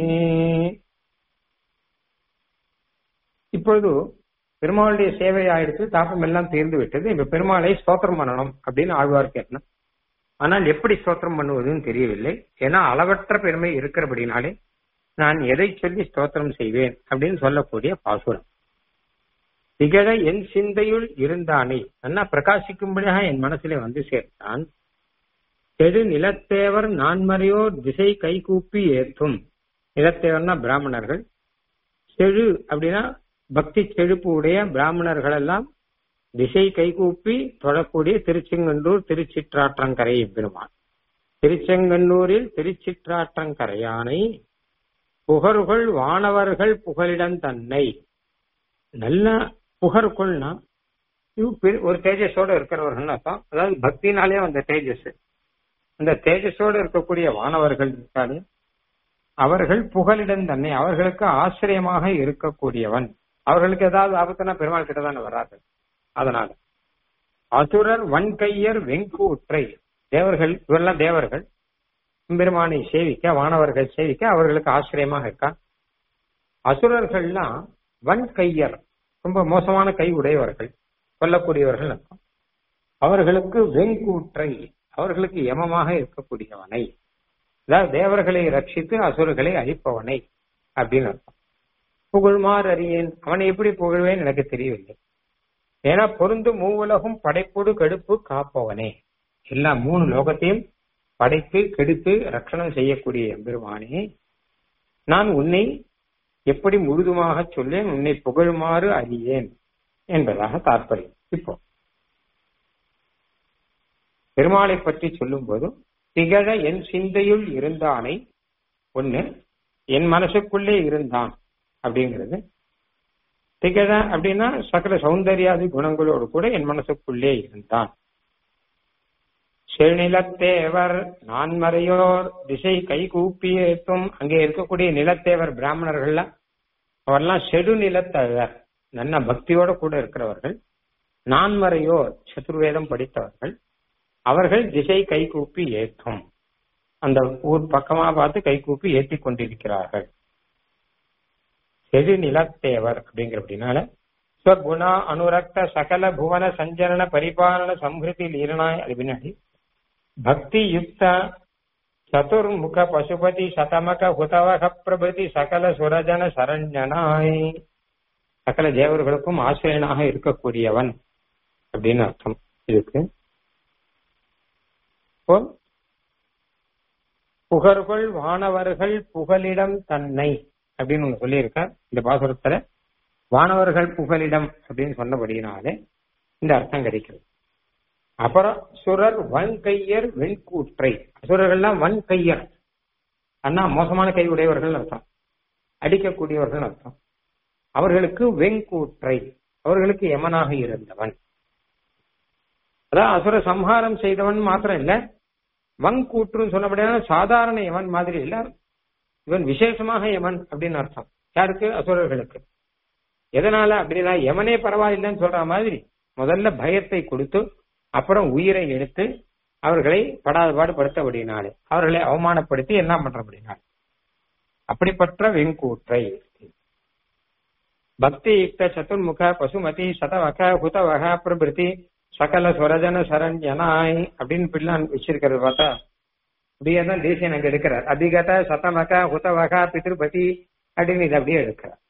இப்பொழுது பெருமாளுடைய சேவை ஆயிடுச்சு தாப்பம் எல்லாம் தீர்ந்து விட்டது இப்ப பெருமாளை ஸ்தோத்திரம் பண்ணணும் அப்படின்னு ஆழ்வார் கேட்டணும் ஆனால் எப்படி ஸ்தோத்திரம் பண்ணுவதுன்னு தெரியவில்லை ஏன்னா அளவற்ற பெருமை இருக்கிறபடினாலே நான் எதை சொல்லி ஸ்தோத்திரம் செய்வேன் அப்படின்னு சொல்லக்கூடிய பாசுரம் திகழ என் சிந்தையுள் இருந்தானே நல்லா பிரகாசிக்கும்படியாக என் மனசிலே வந்து சேர்த்தான் செடு நிலத்தேவர் நான்மறையோர் திசை கை கூப்பி ஏற்றும் நிலத்தேவர்னா பிராமணர்கள் செழு அப்படின்னா பக்தி செழுப்பு உடைய பிராமணர்கள் எல்லாம் திசை கைகூப்பி தொழக்கூடிய திருச்செங்கன்னூர் திருச்சிற்றாற்றங்கரை பெருமான் திருச்செங்கன்னூரில் திருச்சிற்றாற்றங்கரையானை புகருகள் வானவர்கள் புகலிடம் தன்னை நல்ல புகருக்குள்னா ஒரு தேஜஸோட இருக்கிறவர்கள் அர்த்தம் அதாவது பக்தினாலே அந்த தேஜஸ் அந்த தேஜஸோடு இருக்கக்கூடிய வானவர்கள் இருக்காரு அவர்கள் புகலிடம் தன்னை அவர்களுக்கு ஆசிரியமாக இருக்கக்கூடியவன் அவர்களுக்கு ஏதாவது ஆபத்துனா பெருமாள் கிட்ட தானே வராது அதனால அசுரர் வன்கையர் வெங்கூற்றை தேவர்கள் இவரெல்லாம் தேவர்கள் பெருமானை சேவிக்க வானவர்கள் சேவிக்க அவர்களுக்கு ஆசிரியமாக இருக்கா அசுரர்கள்லாம் வன்கையர் ரொம்ப மோசமான கை உடையவர்கள் கொல்லக்கூடியவர்கள் இருக்கும் அவர்களுக்கு வெங்கூற்றை அவர்களுக்கு யமமாக இருக்கக்கூடியவனை அதாவது தேவர்களை ரட்சித்து அசுரர்களை அழிப்பவனை அப்படின்னு அர்த்தம் புகழ்மார் அறியேன் அவனை எப்படி புகழ்வேன் எனக்கு தெரியவில்லை ஏன்னா பொருந்து மூவுலகும் படைப்போடு கெடுப்பு காப்பவனே எல்லா மூணு லோகத்தையும் படைத்து கெடுத்து ரட்சணம் செய்யக்கூடிய எம்பெருமானே நான் உன்னை எப்படி முழுதுமாக சொல்லேன் உன்னை புகழுமாறு அறியேன் என்பதாக தாற்பயம் இப்போ பெருமாளை பற்றி சொல்லும் போதும் திகழ என் சிந்தையுள் இருந்தானை ஒண்ணு என் மனசுக்குள்ளே இருந்தான் அப்படிங்கிறது திகழ அப்படின்னா சகல சௌந்தர்யாதி குணங்களோடு கூட என் மனசுக்குள்ளே இருந்தான் செழுநிலத்தேவர் நான்மறையோர் திசை கை கூப்பியேத்தும் அங்கே இருக்கக்கூடிய நிலத்தேவர் பிராமணர்கள்ல அவர்லாம் செடு நிலத்தவர் நல்ல பக்தியோட கூட இருக்கிறவர்கள் நான்மறையோர் சதுர்வேதம் படித்தவர்கள் அவர்கள் திசை கை கூப்பி ஏற்றும் அந்த ஊர் பக்கமா பார்த்து கை கூப்பி ஏற்றி கொண்டிருக்கிறார்கள் செடு நிலத்தேவர் அப்படிங்கிற அப்படின்னால ஸ்வகுணா அனுரக்த சகல புவன சஞ்சரண பரிபாலன சம்ஹிருதி லீலனாய் அது பின்னாடி பக்தி யுக்த சதுர்முக பசுபதி சதமக ஹுதவக பிரபதி சகல சுரஜன சரண்யனாய் சகல தேவர்களுக்கும் ஆசிரியனாக இருக்கக்கூடியவன் அப்படின்னு அர்த்தம் இதுக்கு புகழ்கொள் வானவர்கள் புகலிடம் தன்னை அப்படின்னு ஒண்ணு சொல்லியிருக்கார் இந்த பாசுரத்துல வானவர்கள் புகலிடம் அப்படின்னு சொன்னபடியினாலே இந்த அர்த்தம் கிடைக்கிறது அப்புறம் சுரர் வன்கையர் வெண்கூற்றை அசுரர்கள்லாம் வன்கையர் அண்ணா மோசமான கை உடையவர்கள் அர்த்தம் அடிக்கக்கூடியவர்கள் அர்த்தம் அவர்களுக்கு வெண்கூற்றை அவர்களுக்கு யமனாக இருந்தவன் அதான் அசுர சம்ஹாரம் செய்தவன் மாத்திரம் இல்ல வங்கூற்றுன்னு சொன்னபடியான சாதாரண யமன் மாதிரி இல்ல இவன் விசேஷமாக யமன் அப்படின்னு அர்த்தம் யாருக்கு அசுரர்களுக்கு எதனால அப்படின்னா யமனே பரவாயில்லைன்னு சொல்ற மாதிரி முதல்ல பயத்தை கொடுத்து அப்புறம் உயிரை எடுத்து அவர்களை படாத பாடுபடுத்தபடினாலே அவர்களை அவமானப்படுத்தி என்ன பண்றபடினாலே அப்படிப்பட்ட வெங்கூற்றை பக்தி யுக்த சதுர்முக பசுமதி சதவக ஹுதவக பிரபிருதி சகல சுரஜன சரண்யனாய் அப்படின்னு பிள்ளான் வச்சிருக்கிறது பார்த்தா அப்படியே தான் தேசியன் அங்க எடுக்கிறார் அதிகத சதமக ஹுதவக பித்ருபதி அப்படின்னு இது அப்படியே எடுக்கிறார்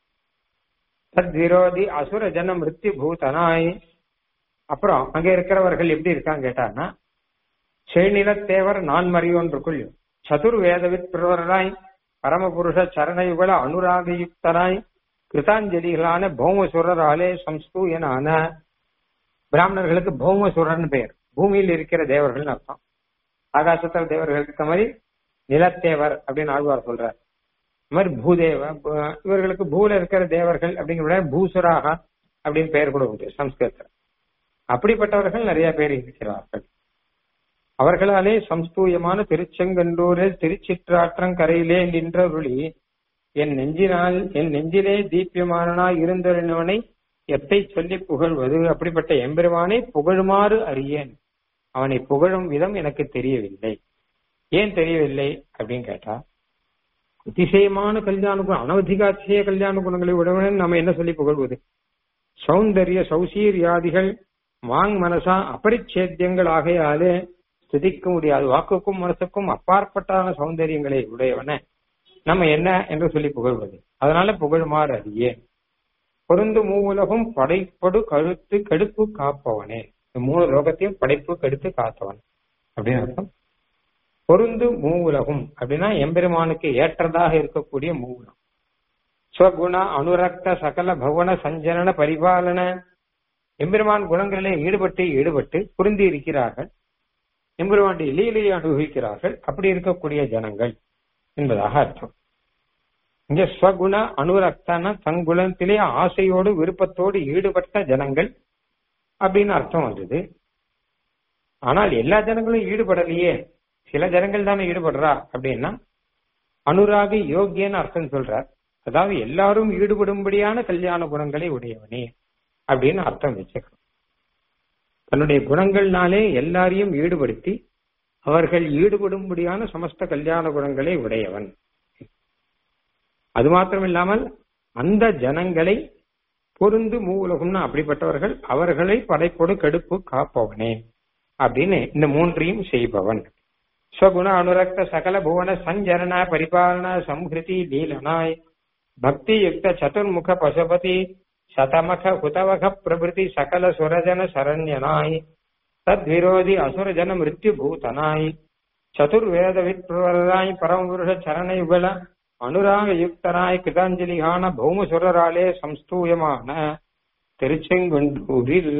தத் விரோதி அசுர ஜன மிருத்யு பூதனாய் அப்புறம் அங்க இருக்கிறவர்கள் எப்படி இருக்காங்க கேட்டான்னா செழிநிலத்தேவர் நான்மறியொன்றுக்குள் சதுர்வேதவித் பிரவராய் பரமபுருஷ சரணயுகல அனுராகயுக்தராய் கிருதாஞ்சலிகளான பௌமசுரராலே சம்ஸ்தூயனான பிராமணர்களுக்கு பௌமசுரன் பெயர் பூமியில் இருக்கிற தேவர்கள் அர்த்தம் ஆகாசத்தில் தேவர்களுக்கு இருக்க மாதிரி நிலத்தேவர் அப்படின்னு ஆழ்வார் சொல்றார் இந்த மாதிரி பூதேவ ப- இவர்களுக்கு பூல இருக்கிற தேவர்கள் அப்படிங்கிற பூசுராக அப்படின்னு பெயர் கூட உண்டு சம்ஸ்கிருதத்தில் அப்படிப்பட்டவர்கள் நிறைய பேர் இருக்கிறார்கள் அவர்களாலே சம்ஸ்தூயமான திருச்செங்கன்றூரில் திருச்சிற்றாற்றங்கரையிலே நின்றருளி என் நெஞ்சினால் என் நெஞ்சிலே தீபியமானனாய் இருந்தவனை எத்தை சொல்லி புகழ்வது அப்படிப்பட்ட எம்பெருமானை புகழுமாறு அறியேன் அவனை புகழும் விதம் எனக்கு தெரியவில்லை ஏன் தெரியவில்லை அப்படின்னு கேட்டா அதிசயமான கல்யாண குணம் அனவதிகாதிசய கல்யாண குணங்களை உடவுடன் நம்ம என்ன சொல்லி புகழ்வது சௌந்தரிய சௌசீரியாதிகள் வாங் மனசா அபரிச்சேத்தியங்கள் ஆகையாலே ஸ்துதிக்க முடியாது வாக்குக்கும் மனசுக்கும் அப்பாற்பட்டான சௌந்தரியங்களை உடையவன நம்ம என்ன என்று சொல்லி புகழ்வது அதனால புகழுமாறு அறியே பொருந்து மூவுலகும் படைப்படு கழுத்து கெடுப்பு காப்பவனே இந்த மூணு லோகத்தையும் படைப்பு கெடுத்து காத்தவன் அப்படின்னு அர்த்தம் பொருந்து மூவுலகும் அப்படின்னா எம்பெருமானுக்கு ஏற்றதாக இருக்கக்கூடிய மூவுலம் ஸ்வகுண அனுரக்த சகல பவன சஞ்சலன பரிபாலன எம்பெருமான் குணங்களிலே ஈடுபட்டு ஈடுபட்டு புரிந்து இருக்கிறார்கள் எம்பெருமானுடைய லீலையை அனுபவிக்கிறார்கள் அப்படி இருக்கக்கூடிய ஜனங்கள் என்பதாக அர்த்தம் இங்க ஸ்வகுண அனுரக்தான தங்குணத்திலே ஆசையோடு விருப்பத்தோடு ஈடுபட்ட ஜனங்கள் அப்படின்னு அர்த்தம் வந்தது ஆனால் எல்லா ஜனங்களும் ஈடுபடலையே சில ஜனங்கள் தானே ஈடுபடுறா அப்படின்னா அனுராகி யோகியன்னு அர்த்தம் சொல்றார் அதாவது எல்லாரும் ஈடுபடும்படியான கல்யாண குணங்களை உடையவனே அப்படின்னு அர்த்தம் வச்சுக்கணும் தன்னுடைய குணங்கள்னாலே எல்லாரையும் ஈடுபடுத்தி அவர்கள் ஈடுபடும்படியான சமஸ்த கல்யாண குணங்களை உடையவன் அது மாத்திரம் இல்லாமல் அந்த ஜனங்களை பொருந்து மூலகும்னு அப்படிப்பட்டவர்கள் அவர்களை படைப்பொடு கெடுப்பு காப்பவனே அப்படின்னு இந்த மூன்றையும் செய்பவன் ஸ்வகுண அனுரக்த சகல புவன சஞ்சரண பரிபாலன சம்ஹிருதி லீலனாய் பக்தி யுக்த சதுர்முக பசுபதி சதமக ஹுதவக பிரபிருதி சகல சுரஜன சரண்யனாய் தத்விரோதி அசுரஜன மிருத்யு பூதனாய் சதுர்வேத வித்வராய் பரமபுருஷ சரணயுகல அனுராக யுக்தராய் கிருதாஞ்சலிகான பௌமசுரராலே சம்ஸ்தூயமான திருச்செங்குண்டூரில்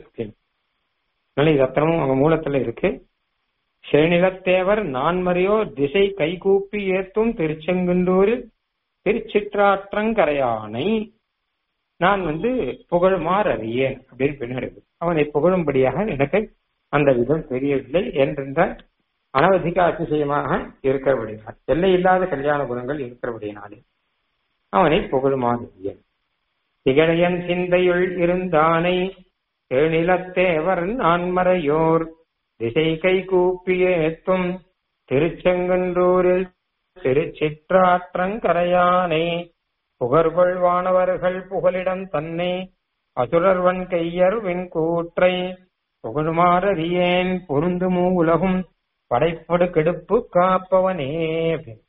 இது அத்தனமும் அவங்க மூலத்துல இருக்கு செநிலத்தேவர் நான்மறையோ திசை கைகூப்பி ஏத்தும் திருச்செங்குண்டூரில் திருச்சிற்றாற்றங்கரையானை நான் வந்து புகழுமாறு அறியேன் அப்படின்னு பின்னாடி இருக்கு. அவனை புகழும்படியாக எனக்கு அந்த விதம் தெரியவில்லை என்றென்ற அனவதிக அதிசயமாக இருக்கிறபடினால் எல்லை இல்லாத கல்யாண குணங்கள் இருக்கிறபடினாலே அவனை புகழுமாறு அறியேன் திகழையன் சிந்தையுள் இருந்தானை தேனிலத்தேவர் நான்மறையோர் திசை கை கூப்பியேத்தும் திருச்செங்கன்றூரில் திருச்சிற்றாற்றங்கரையானை புகழ்கொள்வானவர்கள் புகலிடம் தன்னை அசுரர்வன் கையர் வெண்கூற்றை புகழுமாறறியேன் பொருந்துமூ உலகும் படைப்படு கெடுப்பு காப்பவனே அப்படின்னு.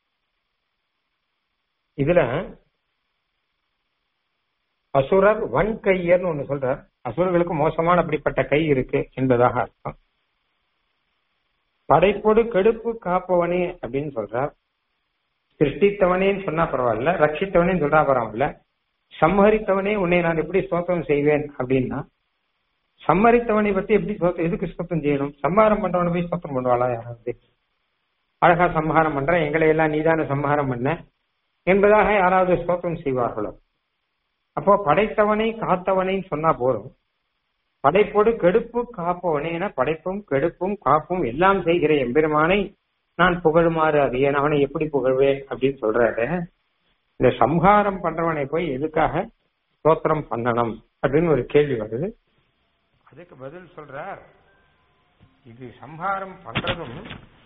இதுல அசுரர் வன் கையர்னு ஒண்ணு சொல்றார் அசுரர்களுக்கு மோசமான அப்படிப்பட்ட கை இருக்கு என்பதாக அர்த்தம் படைப்பொடு கெடுப்பு காப்பவனே அப்படின்னு சொல்றார் சிருஷ்டித்தவனேன்னு சொன்னா பரவாயில்ல ரட்சித்தவனேன்னு சொல்றா பரவாயில்ல சம்ஹரித்தவனே உன்னை நான் எப்படி ஸ்தோத்திரம் செய்வேன் அப்படின்னா சம்மரித்தவனை பத்தி எப்படி ஸ்தோத்திரம் எதுக்கு ஸ்தோத்திரம் செய்யணும் சம்ஹாரம் பண்றவனை போய் ஸ்தோத்திரம் பண்ணுவாளா யாராவது அழகா சம்ஹாரம் பண்ற எங்களை எல்லாம் நீதான சம்ஹாரம் பண்ண என்பதாக யாராவது ஸ்தோத்திரம் செய்வார்களோ அப்போ படைத்தவனை காத்தவனை சொன்னா போதும் படைப்போடு கெடுப்பு காப்பவனே என படைப்பும் கெடுப்பும் காப்பும் எல்லாம் செய்கிற எம்பெருமானை நான் புகழுமாறு அது ஏன் அவனை எப்படி புகழ்வேன் அப்படின்னு சொல்றாரு இந்த சம்ஹாரம் பண்றவனை போய் எதுக்காக ஸ்தோத்திரம் பண்ணணும் அப்படின்னு ஒரு கேள்வி வருது அதுக்கு பதில் சொல்றார் இது சம்ஹாரம் பண்றதும்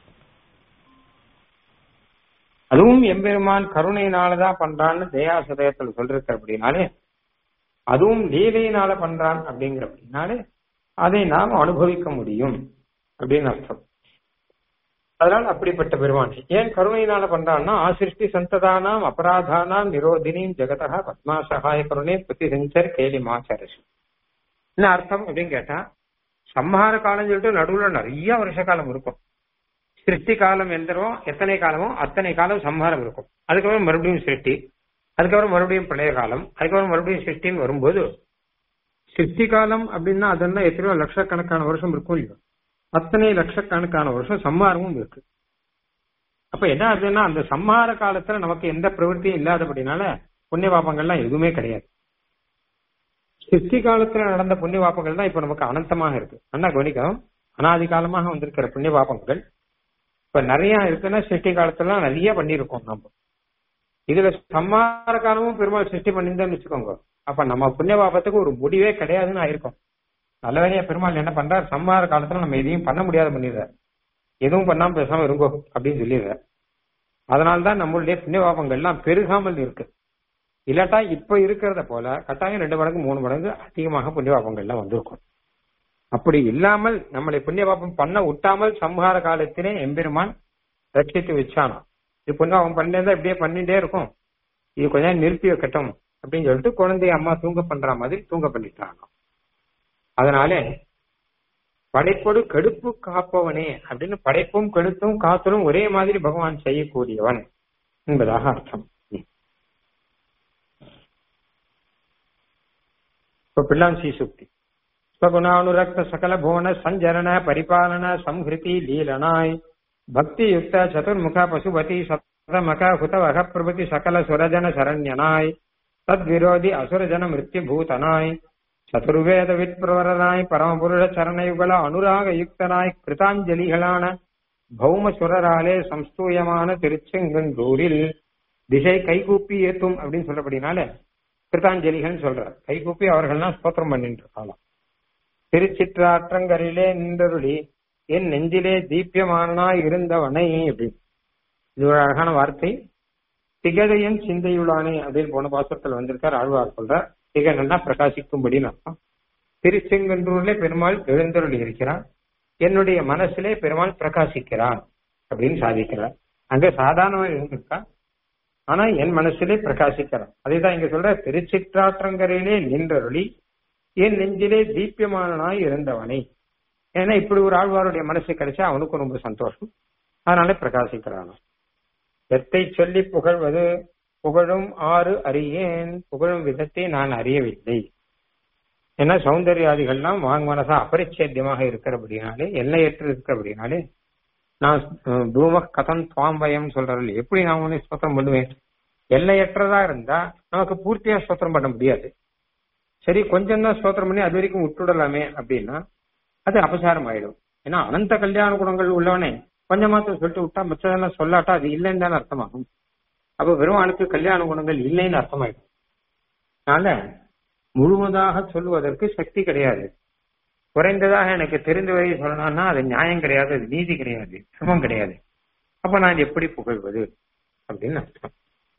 அதுவும் எம்பெருமான் கருணையினாலதான் பண்றான்னு தயாசதயத்தில் சொல்லிருக்க அப்படின்னாலே அதுவும் லீலையினால பண்றான் அப்படிங்கிற அப்படின்னாலே அதை நாம் அனுபவிக்க முடியும் அப்படின்னு அர்த்தம் அதனால் அப்படிப்பட்ட பெருமான் ஏன் கருணையினால பண்றான்னா ஆசிருஷ்டி சந்ததானாம் அபராதானாம் நிரோதினியும் ஜெகதா பத்மா சகாய கருணே பிரதி செஞ்சர் கேலி மாச்சரசு என்ன அர்த்தம் அப்படின்னு கேட்டா சம்ஹார காலம் சொல்லிட்டு நடுவுல நிறைய வருஷ காலம் இருக்கும் சிருஷ்டி காலம் எந்தரோ எத்தனை காலமோ அத்தனை காலம் சம்ஹாரம் இருக்கும் அதுக்கப்புறம் மறுபடியும் சிருஷ்டி அதுக்கப்புறம் மறுபடியும் பழைய காலம் அதுக்கப்புறம் மறுபடியும் சிருஷ்டின்னு வரும்போது சிருஷ்டி காலம் அப்படின்னா அதெல்லாம் எத்தனையோ லட்சக்கணக்கான வருஷம் இருக்கும் இல்லையோ அத்தனை லட்சக்கணக்கான வருஷம் சம்ஹாரமும் இருக்கு அப்ப என்ன ஆகுதுன்னா அந்த சம்ஹார காலத்துல நமக்கு எந்த பிரவൃத்தியும் இல்லாதபடினால புண்ணிய பாப்பங்கள்லாம் எதுவுமே கிடையாது சிருஷ்டி காலத்துல நடந்த புண்ணிய பாப்பங்கள் தான் இப்ப நமக்கு அனந்தமாக இருக்கு அண்ணா கவனிக்கணும் அனாதி காலமாக வந்திருக்கிற புண்ணிய பாப்பங்கள் இப்ப நிறைய இருக்குன்னா சிருஷ்டி காலத்துல நிறைய பண்ணிருக்கோம் நம்ம இதுல சம்மார காலமும் பெருமாள் சிருஷ்டி பண்ணியிருந்தோம்னு வச்சுக்கோங்க அப்ப நம்ம புண்ணிய பாபத்துக்கு ஒரு முடிவே கிடையாதுன்னு ஆயிருக்கும் நல்ல வேலையா பெருமாள் என்ன பண்றார் சம்மார காலத்துல நம்ம எதையும் பண்ண முடியாத பண்ணிடுறார் எதுவும் பண்ணாம பேசாம இருங்கோ அப்படின்னு சொல்லிடுறார் அதனால்தான் நம்மளுடைய புண்ணிய பாபங்கள்லாம் பெருகாமல் இருக்கு இல்லாட்டா இப்ப இருக்கிறத போல கட்டாயம் ரெண்டு மடங்கு மூணு மடங்கு அதிகமாக புண்ணிய பாபங்கள்லாம் வந்திருக்கும் அப்படி இல்லாமல் நம்மளை புண்ணிய பாபம் பண்ண விட்டாமல் சம்ஹார காலத்திலே எம்பெருமான் ரட்சித்து வச்சானோ இது புண்ணிய பாபம் பண்ணிருந்தா இப்படியே பண்ணிட்டே இருக்கும் இது கொஞ்ச நேரம் நிறுத்தி வைக்கட்டும் அப்படின்னு சொல்லிட்டு குழந்தைய அம்மா தூங்க பண்ற மாதிரி தூங்க பண்ணிட்டாங்க அதனால படைப்போடு கெடுப்பு காப்பவனே அப்படின்னு படைப்பும் கெடுத்தும் காத்தலும் ஒரே மாதிரி பகவான் செய்யக்கூடியவன் என்பதாக அர்த்தம் இப்ப பிள்ளாஞ்சி சுக்தி ஸ்வகுணானுரக்த சகல புவன சஞ்சரண பரிபாலன சம்ஹிருதி லீலனாய் பக்தி யுக்த சதுர்முக பசுபதி சதமக ஹுதவக பிரபதி சகல சுரஜன சரண்யனாய் தத்விரோதி அசுரஜன மிருத்யு பூதனாய் சதுர்வேத விற்பிரவரனாய் பரமபுருஷ சரணயுகல அனுராக யுக்தனாய் கிருதாஞ்சலிகளான பௌம சுரராலே சம்ஸ்தூயமான திருச்செங்கந்தூரில் திசை கைகூப்பி ஏத்தும் அப்படின்னு சொல்லப்படினால கிருதாஞ்சலிகள் சொல்றார் கைகூப்பி அவர்கள்லாம் ஸ்தோத்திரம் பண்ணிட்டு இருக்கலாம் திருச்சிற்றாற்றங்கரிலே நின்றருளி என் நெஞ்சிலே தீபியமானாய் இருந்தவனை அப்படின்னு இது ஒரு அழகான வார்த்தை திகழையன் சிந்தையுளானே அப்படின்னு போன பாசத்தில் வந்திருக்கார் ஆழ்வார் சொல்றார் திகழன்னா பிரகாசிக்கும்படின்னு அர்த்தம் திருச்செங்கன்றூர்ல பெருமாள் எழுந்தருளி இருக்கிறார் என்னுடைய மனசிலே பெருமாள் பிரகாசிக்கிறான் அப்படின்னு சாதிக்கிறார் அங்க சாதாரணமா இருந்திருக்கா ஆனா என் மனசிலே பிரகாசிக்கிறான் அதேதான் இங்க சொல்ற திருச்சிற்றாற்றங்கரையிலே நின்றருளி என் நெஞ்சிலே தீபியமானாய் இருந்தவனை ஏன்னா இப்படி ஒரு ஆழ்வாருடைய மனசு கிடைச்சா அவனுக்கும் ரொம்ப சந்தோஷம் அதனால பிரகாசிக்கிறான் எத்தை சொல்லி புகழ்வது புகழும் ஆறு அறியேன் புகழும் விதத்தை நான் அறியவில்லை ஏன்னா சௌந்தர்யாதிகள்லாம் வாங் மனசா அபரிச்சேத்தியமாக இருக்கிறபடினாலே எல்லையற்று இருக்கிறபடினாலே நான் தூம கதம் துவாம்பயம் சொல்றதில்ல எப்படி நான் உன்னை ஸ்தோத்திரம் பண்ணுவேன் எல்லையற்றதா இருந்தா நமக்கு பூர்த்தியா ஸ்தோத்திரம் பண்ண முடியாது சரி கொஞ்சம் தான் ஸ்தோத்திரம் பண்ணி அது வரைக்கும் விட்டுடலாமே அப்படின்னா அது அபசாரம் ஆயிடும் ஏன்னா அனந்த கல்யாண குணங்கள் உள்ளவனே கொஞ்சமாத்த சொல்லிட்டு விட்டா மற்றதெல்லாம் சொல்லாட்டா அது இல்லைன்னு தானே அர்த்தமாகும் அப்ப பெருமாளுக்கு கல்யாண குணங்கள் இல்லைன்னு அர்த்தமாயிடும் அதனால முழுவதாக சொல்லுவதற்கு சக்தி கிடையாது குறைந்ததாக எனக்கு தெரிந்தவரை சொல்லணும்னா அது நியாயம் கிடையாது அது நீதி கிடையாது சிரமம் கிடையாது அப்ப நான் எப்படி புகழ்வது அப்படின்னு அர்த்தம்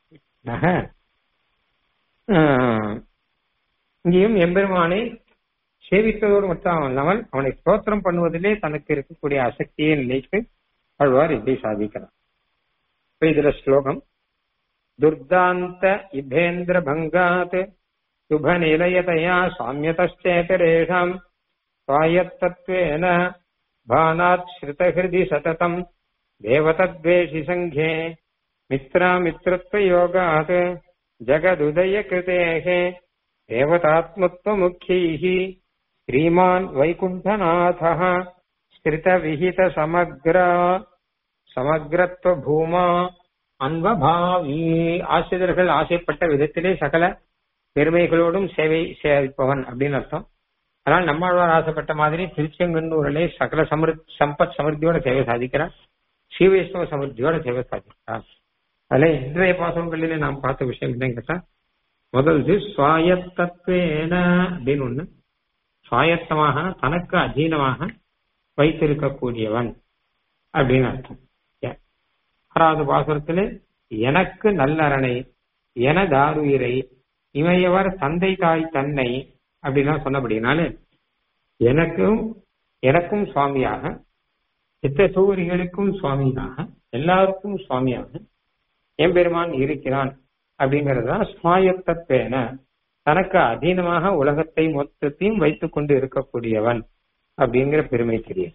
இங்கேயும் எம்பெருமானை சேவித்ததோடு மட்டும் இல்லாமல் அவனை ஸ்தோத்திரம் பண்ணுவதிலே தனக்கு இருக்கக்கூடிய அசக்தியை நிலைத்து அழ்வார் இப்படி சாதிக்கிறார் இப்ப இதுல ஸ்லோகம் துர்தாந்த இபேந்திர பங்காத் சுப நிலையதையா சாமியதேதரேஷாம் स्वायत्तत्वेन भानात् श्रुतहृदि सततम् देवतद्वेषि सङ्घे मित्रामित्रत्वयोगात् जगदुदयकृतेः देवतात्मत्वमुख्यैः ஸ்ரீமான் வைகுண்டநாத ஸ்திரித விஹித சமக்ர சமக்ரத்வ பூமா அன்பபாவி ஆசிரியர்கள் ஆசைப்பட்ட விதத்திலே சகல பெருமைகளோடும் சேவை சேவிப்பவன் அப்படின்னு அர்த்தம் அதனால் நம்மாழ்வார் ஆசைப்பட்ட மாதிரி திருச்செங்கன்னூரிலே சகல சமிருத் சம்பத் சமிருத்தியோட சேவை சாதிக்கிறார் ஸ்ரீ வைஷ்ணவ சமிருத்தியோட சேவை சாதிக்கிறார் அதுல இன்றைய பாசனங்களிலே நாம் பார்த்த விஷயம் என்னன்னு கேட்டா முதல்து சுவாயத்தத்வேன அப்படின்னு ஒண்ணு சுவாயத்தமாக தனக்கு அதீனமாக வைத்திருக்கக்கூடியவன் அப்படின்னு அர்த்தம் ஆறாவது பாசுரத்திலே எனக்கு நல்லரணை என தாருயிரை இமையவர் தந்தை தாய் தன்னை அப்படிலாம் சொன்னபடினால எனக்கும் எனக்கும் சுவாமியாக சித்த சூரிகளுக்கும் சுவாமியாக எல்லாருக்கும் சுவாமியாக எம்பெருமான் இருக்கிறான் அப்படிங்கறதுதான் சுவாயத்தப்பேன தனக்கு அதீனமாக உலகத்தை மொத்தத்தையும் வைத்துக் கொண்டு இருக்கக்கூடியவன் அப்படிங்கிற பெருமை தெரியும்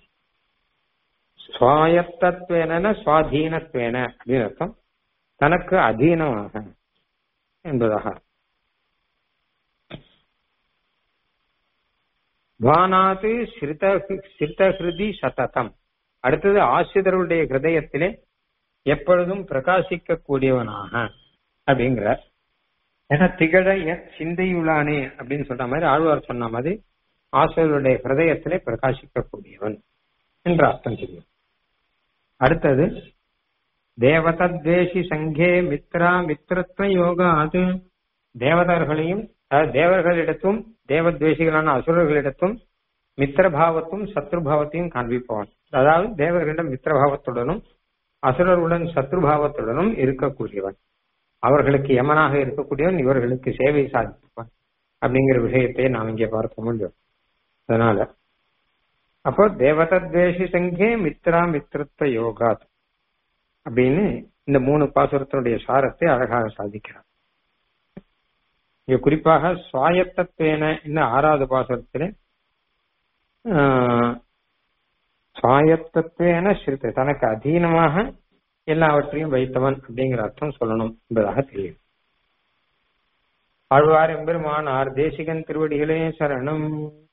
சுவாயத்தத்வேன சுவாதீனத்வேன அப்படின்னு அர்த்தம் தனக்கு அதீனமாக என்பதாக பானாத்து ஸ்ரித ஸ்ரிதஹிருதி சததம் அடுத்தது ஆசிரியருடைய ஹிருதயத்திலே எப்பொழுதும் பிரகாசிக்க கூடியவனாக அப்படிங்கிறார் ஏன்னா திகழ சிந்தையுளானே அப்படின்னு சொல்ற மாதிரி ஆழ்வார் சொன்ன மாதிரி ஆசிரியருடைய ஹிருதயத்திலே பிரகாசிக்க கூடியவன் என்ற அர்த்தம் தெரியும் அடுத்தது தேவதத்வேஷி சங்கே மித்ரா மித்திரத்வ யோகா அது தேவதர்களையும் தேவர்களிடத்தும் தேவத்வேஷிகளான அசுரர்களிடத்தும் மித்திரபாவத்தும் சத்ருபாவத்தையும் காண்பிப்பவன் அதாவது தேவர்களிடம் மித்திரபாவத்துடனும் அசுரர்களுடன் சத்ருபாவத்துடனும் இருக்கக்கூடியவன் அவர்களுக்கு யமனாக இருக்கக்கூடியவன் இவர்களுக்கு சேவை சாதிப்பவன் அப்படிங்கிற விஷயத்தை நாம் இங்கே பார்க்க முடியும் அதனால அப்போ தேவதத்வேஷி சங்கே மித்ரா மித்திரத்துவ யோகாத் அப்படின்னு இந்த மூணு பாசுரத்தினுடைய சாரத்தை அழகாக சாதிக்கிறார் இங்க குறிப்பாக சுவாயத்தத்வேன இந்த ஆறாவது பாசுரத்திலே சுவாயத்தத்வேன ஸ்ருதி தனக்கு அதீனமாக எல்லாவற்றையும் வைத்தவன் அப்படிங்கிற அர்த்தம் சொல்லணும் என்பதாக தெரியும் ஆழ்வார் எம்பெருமான் ஆர் தேசிகன் திருவடிகளே சரணம்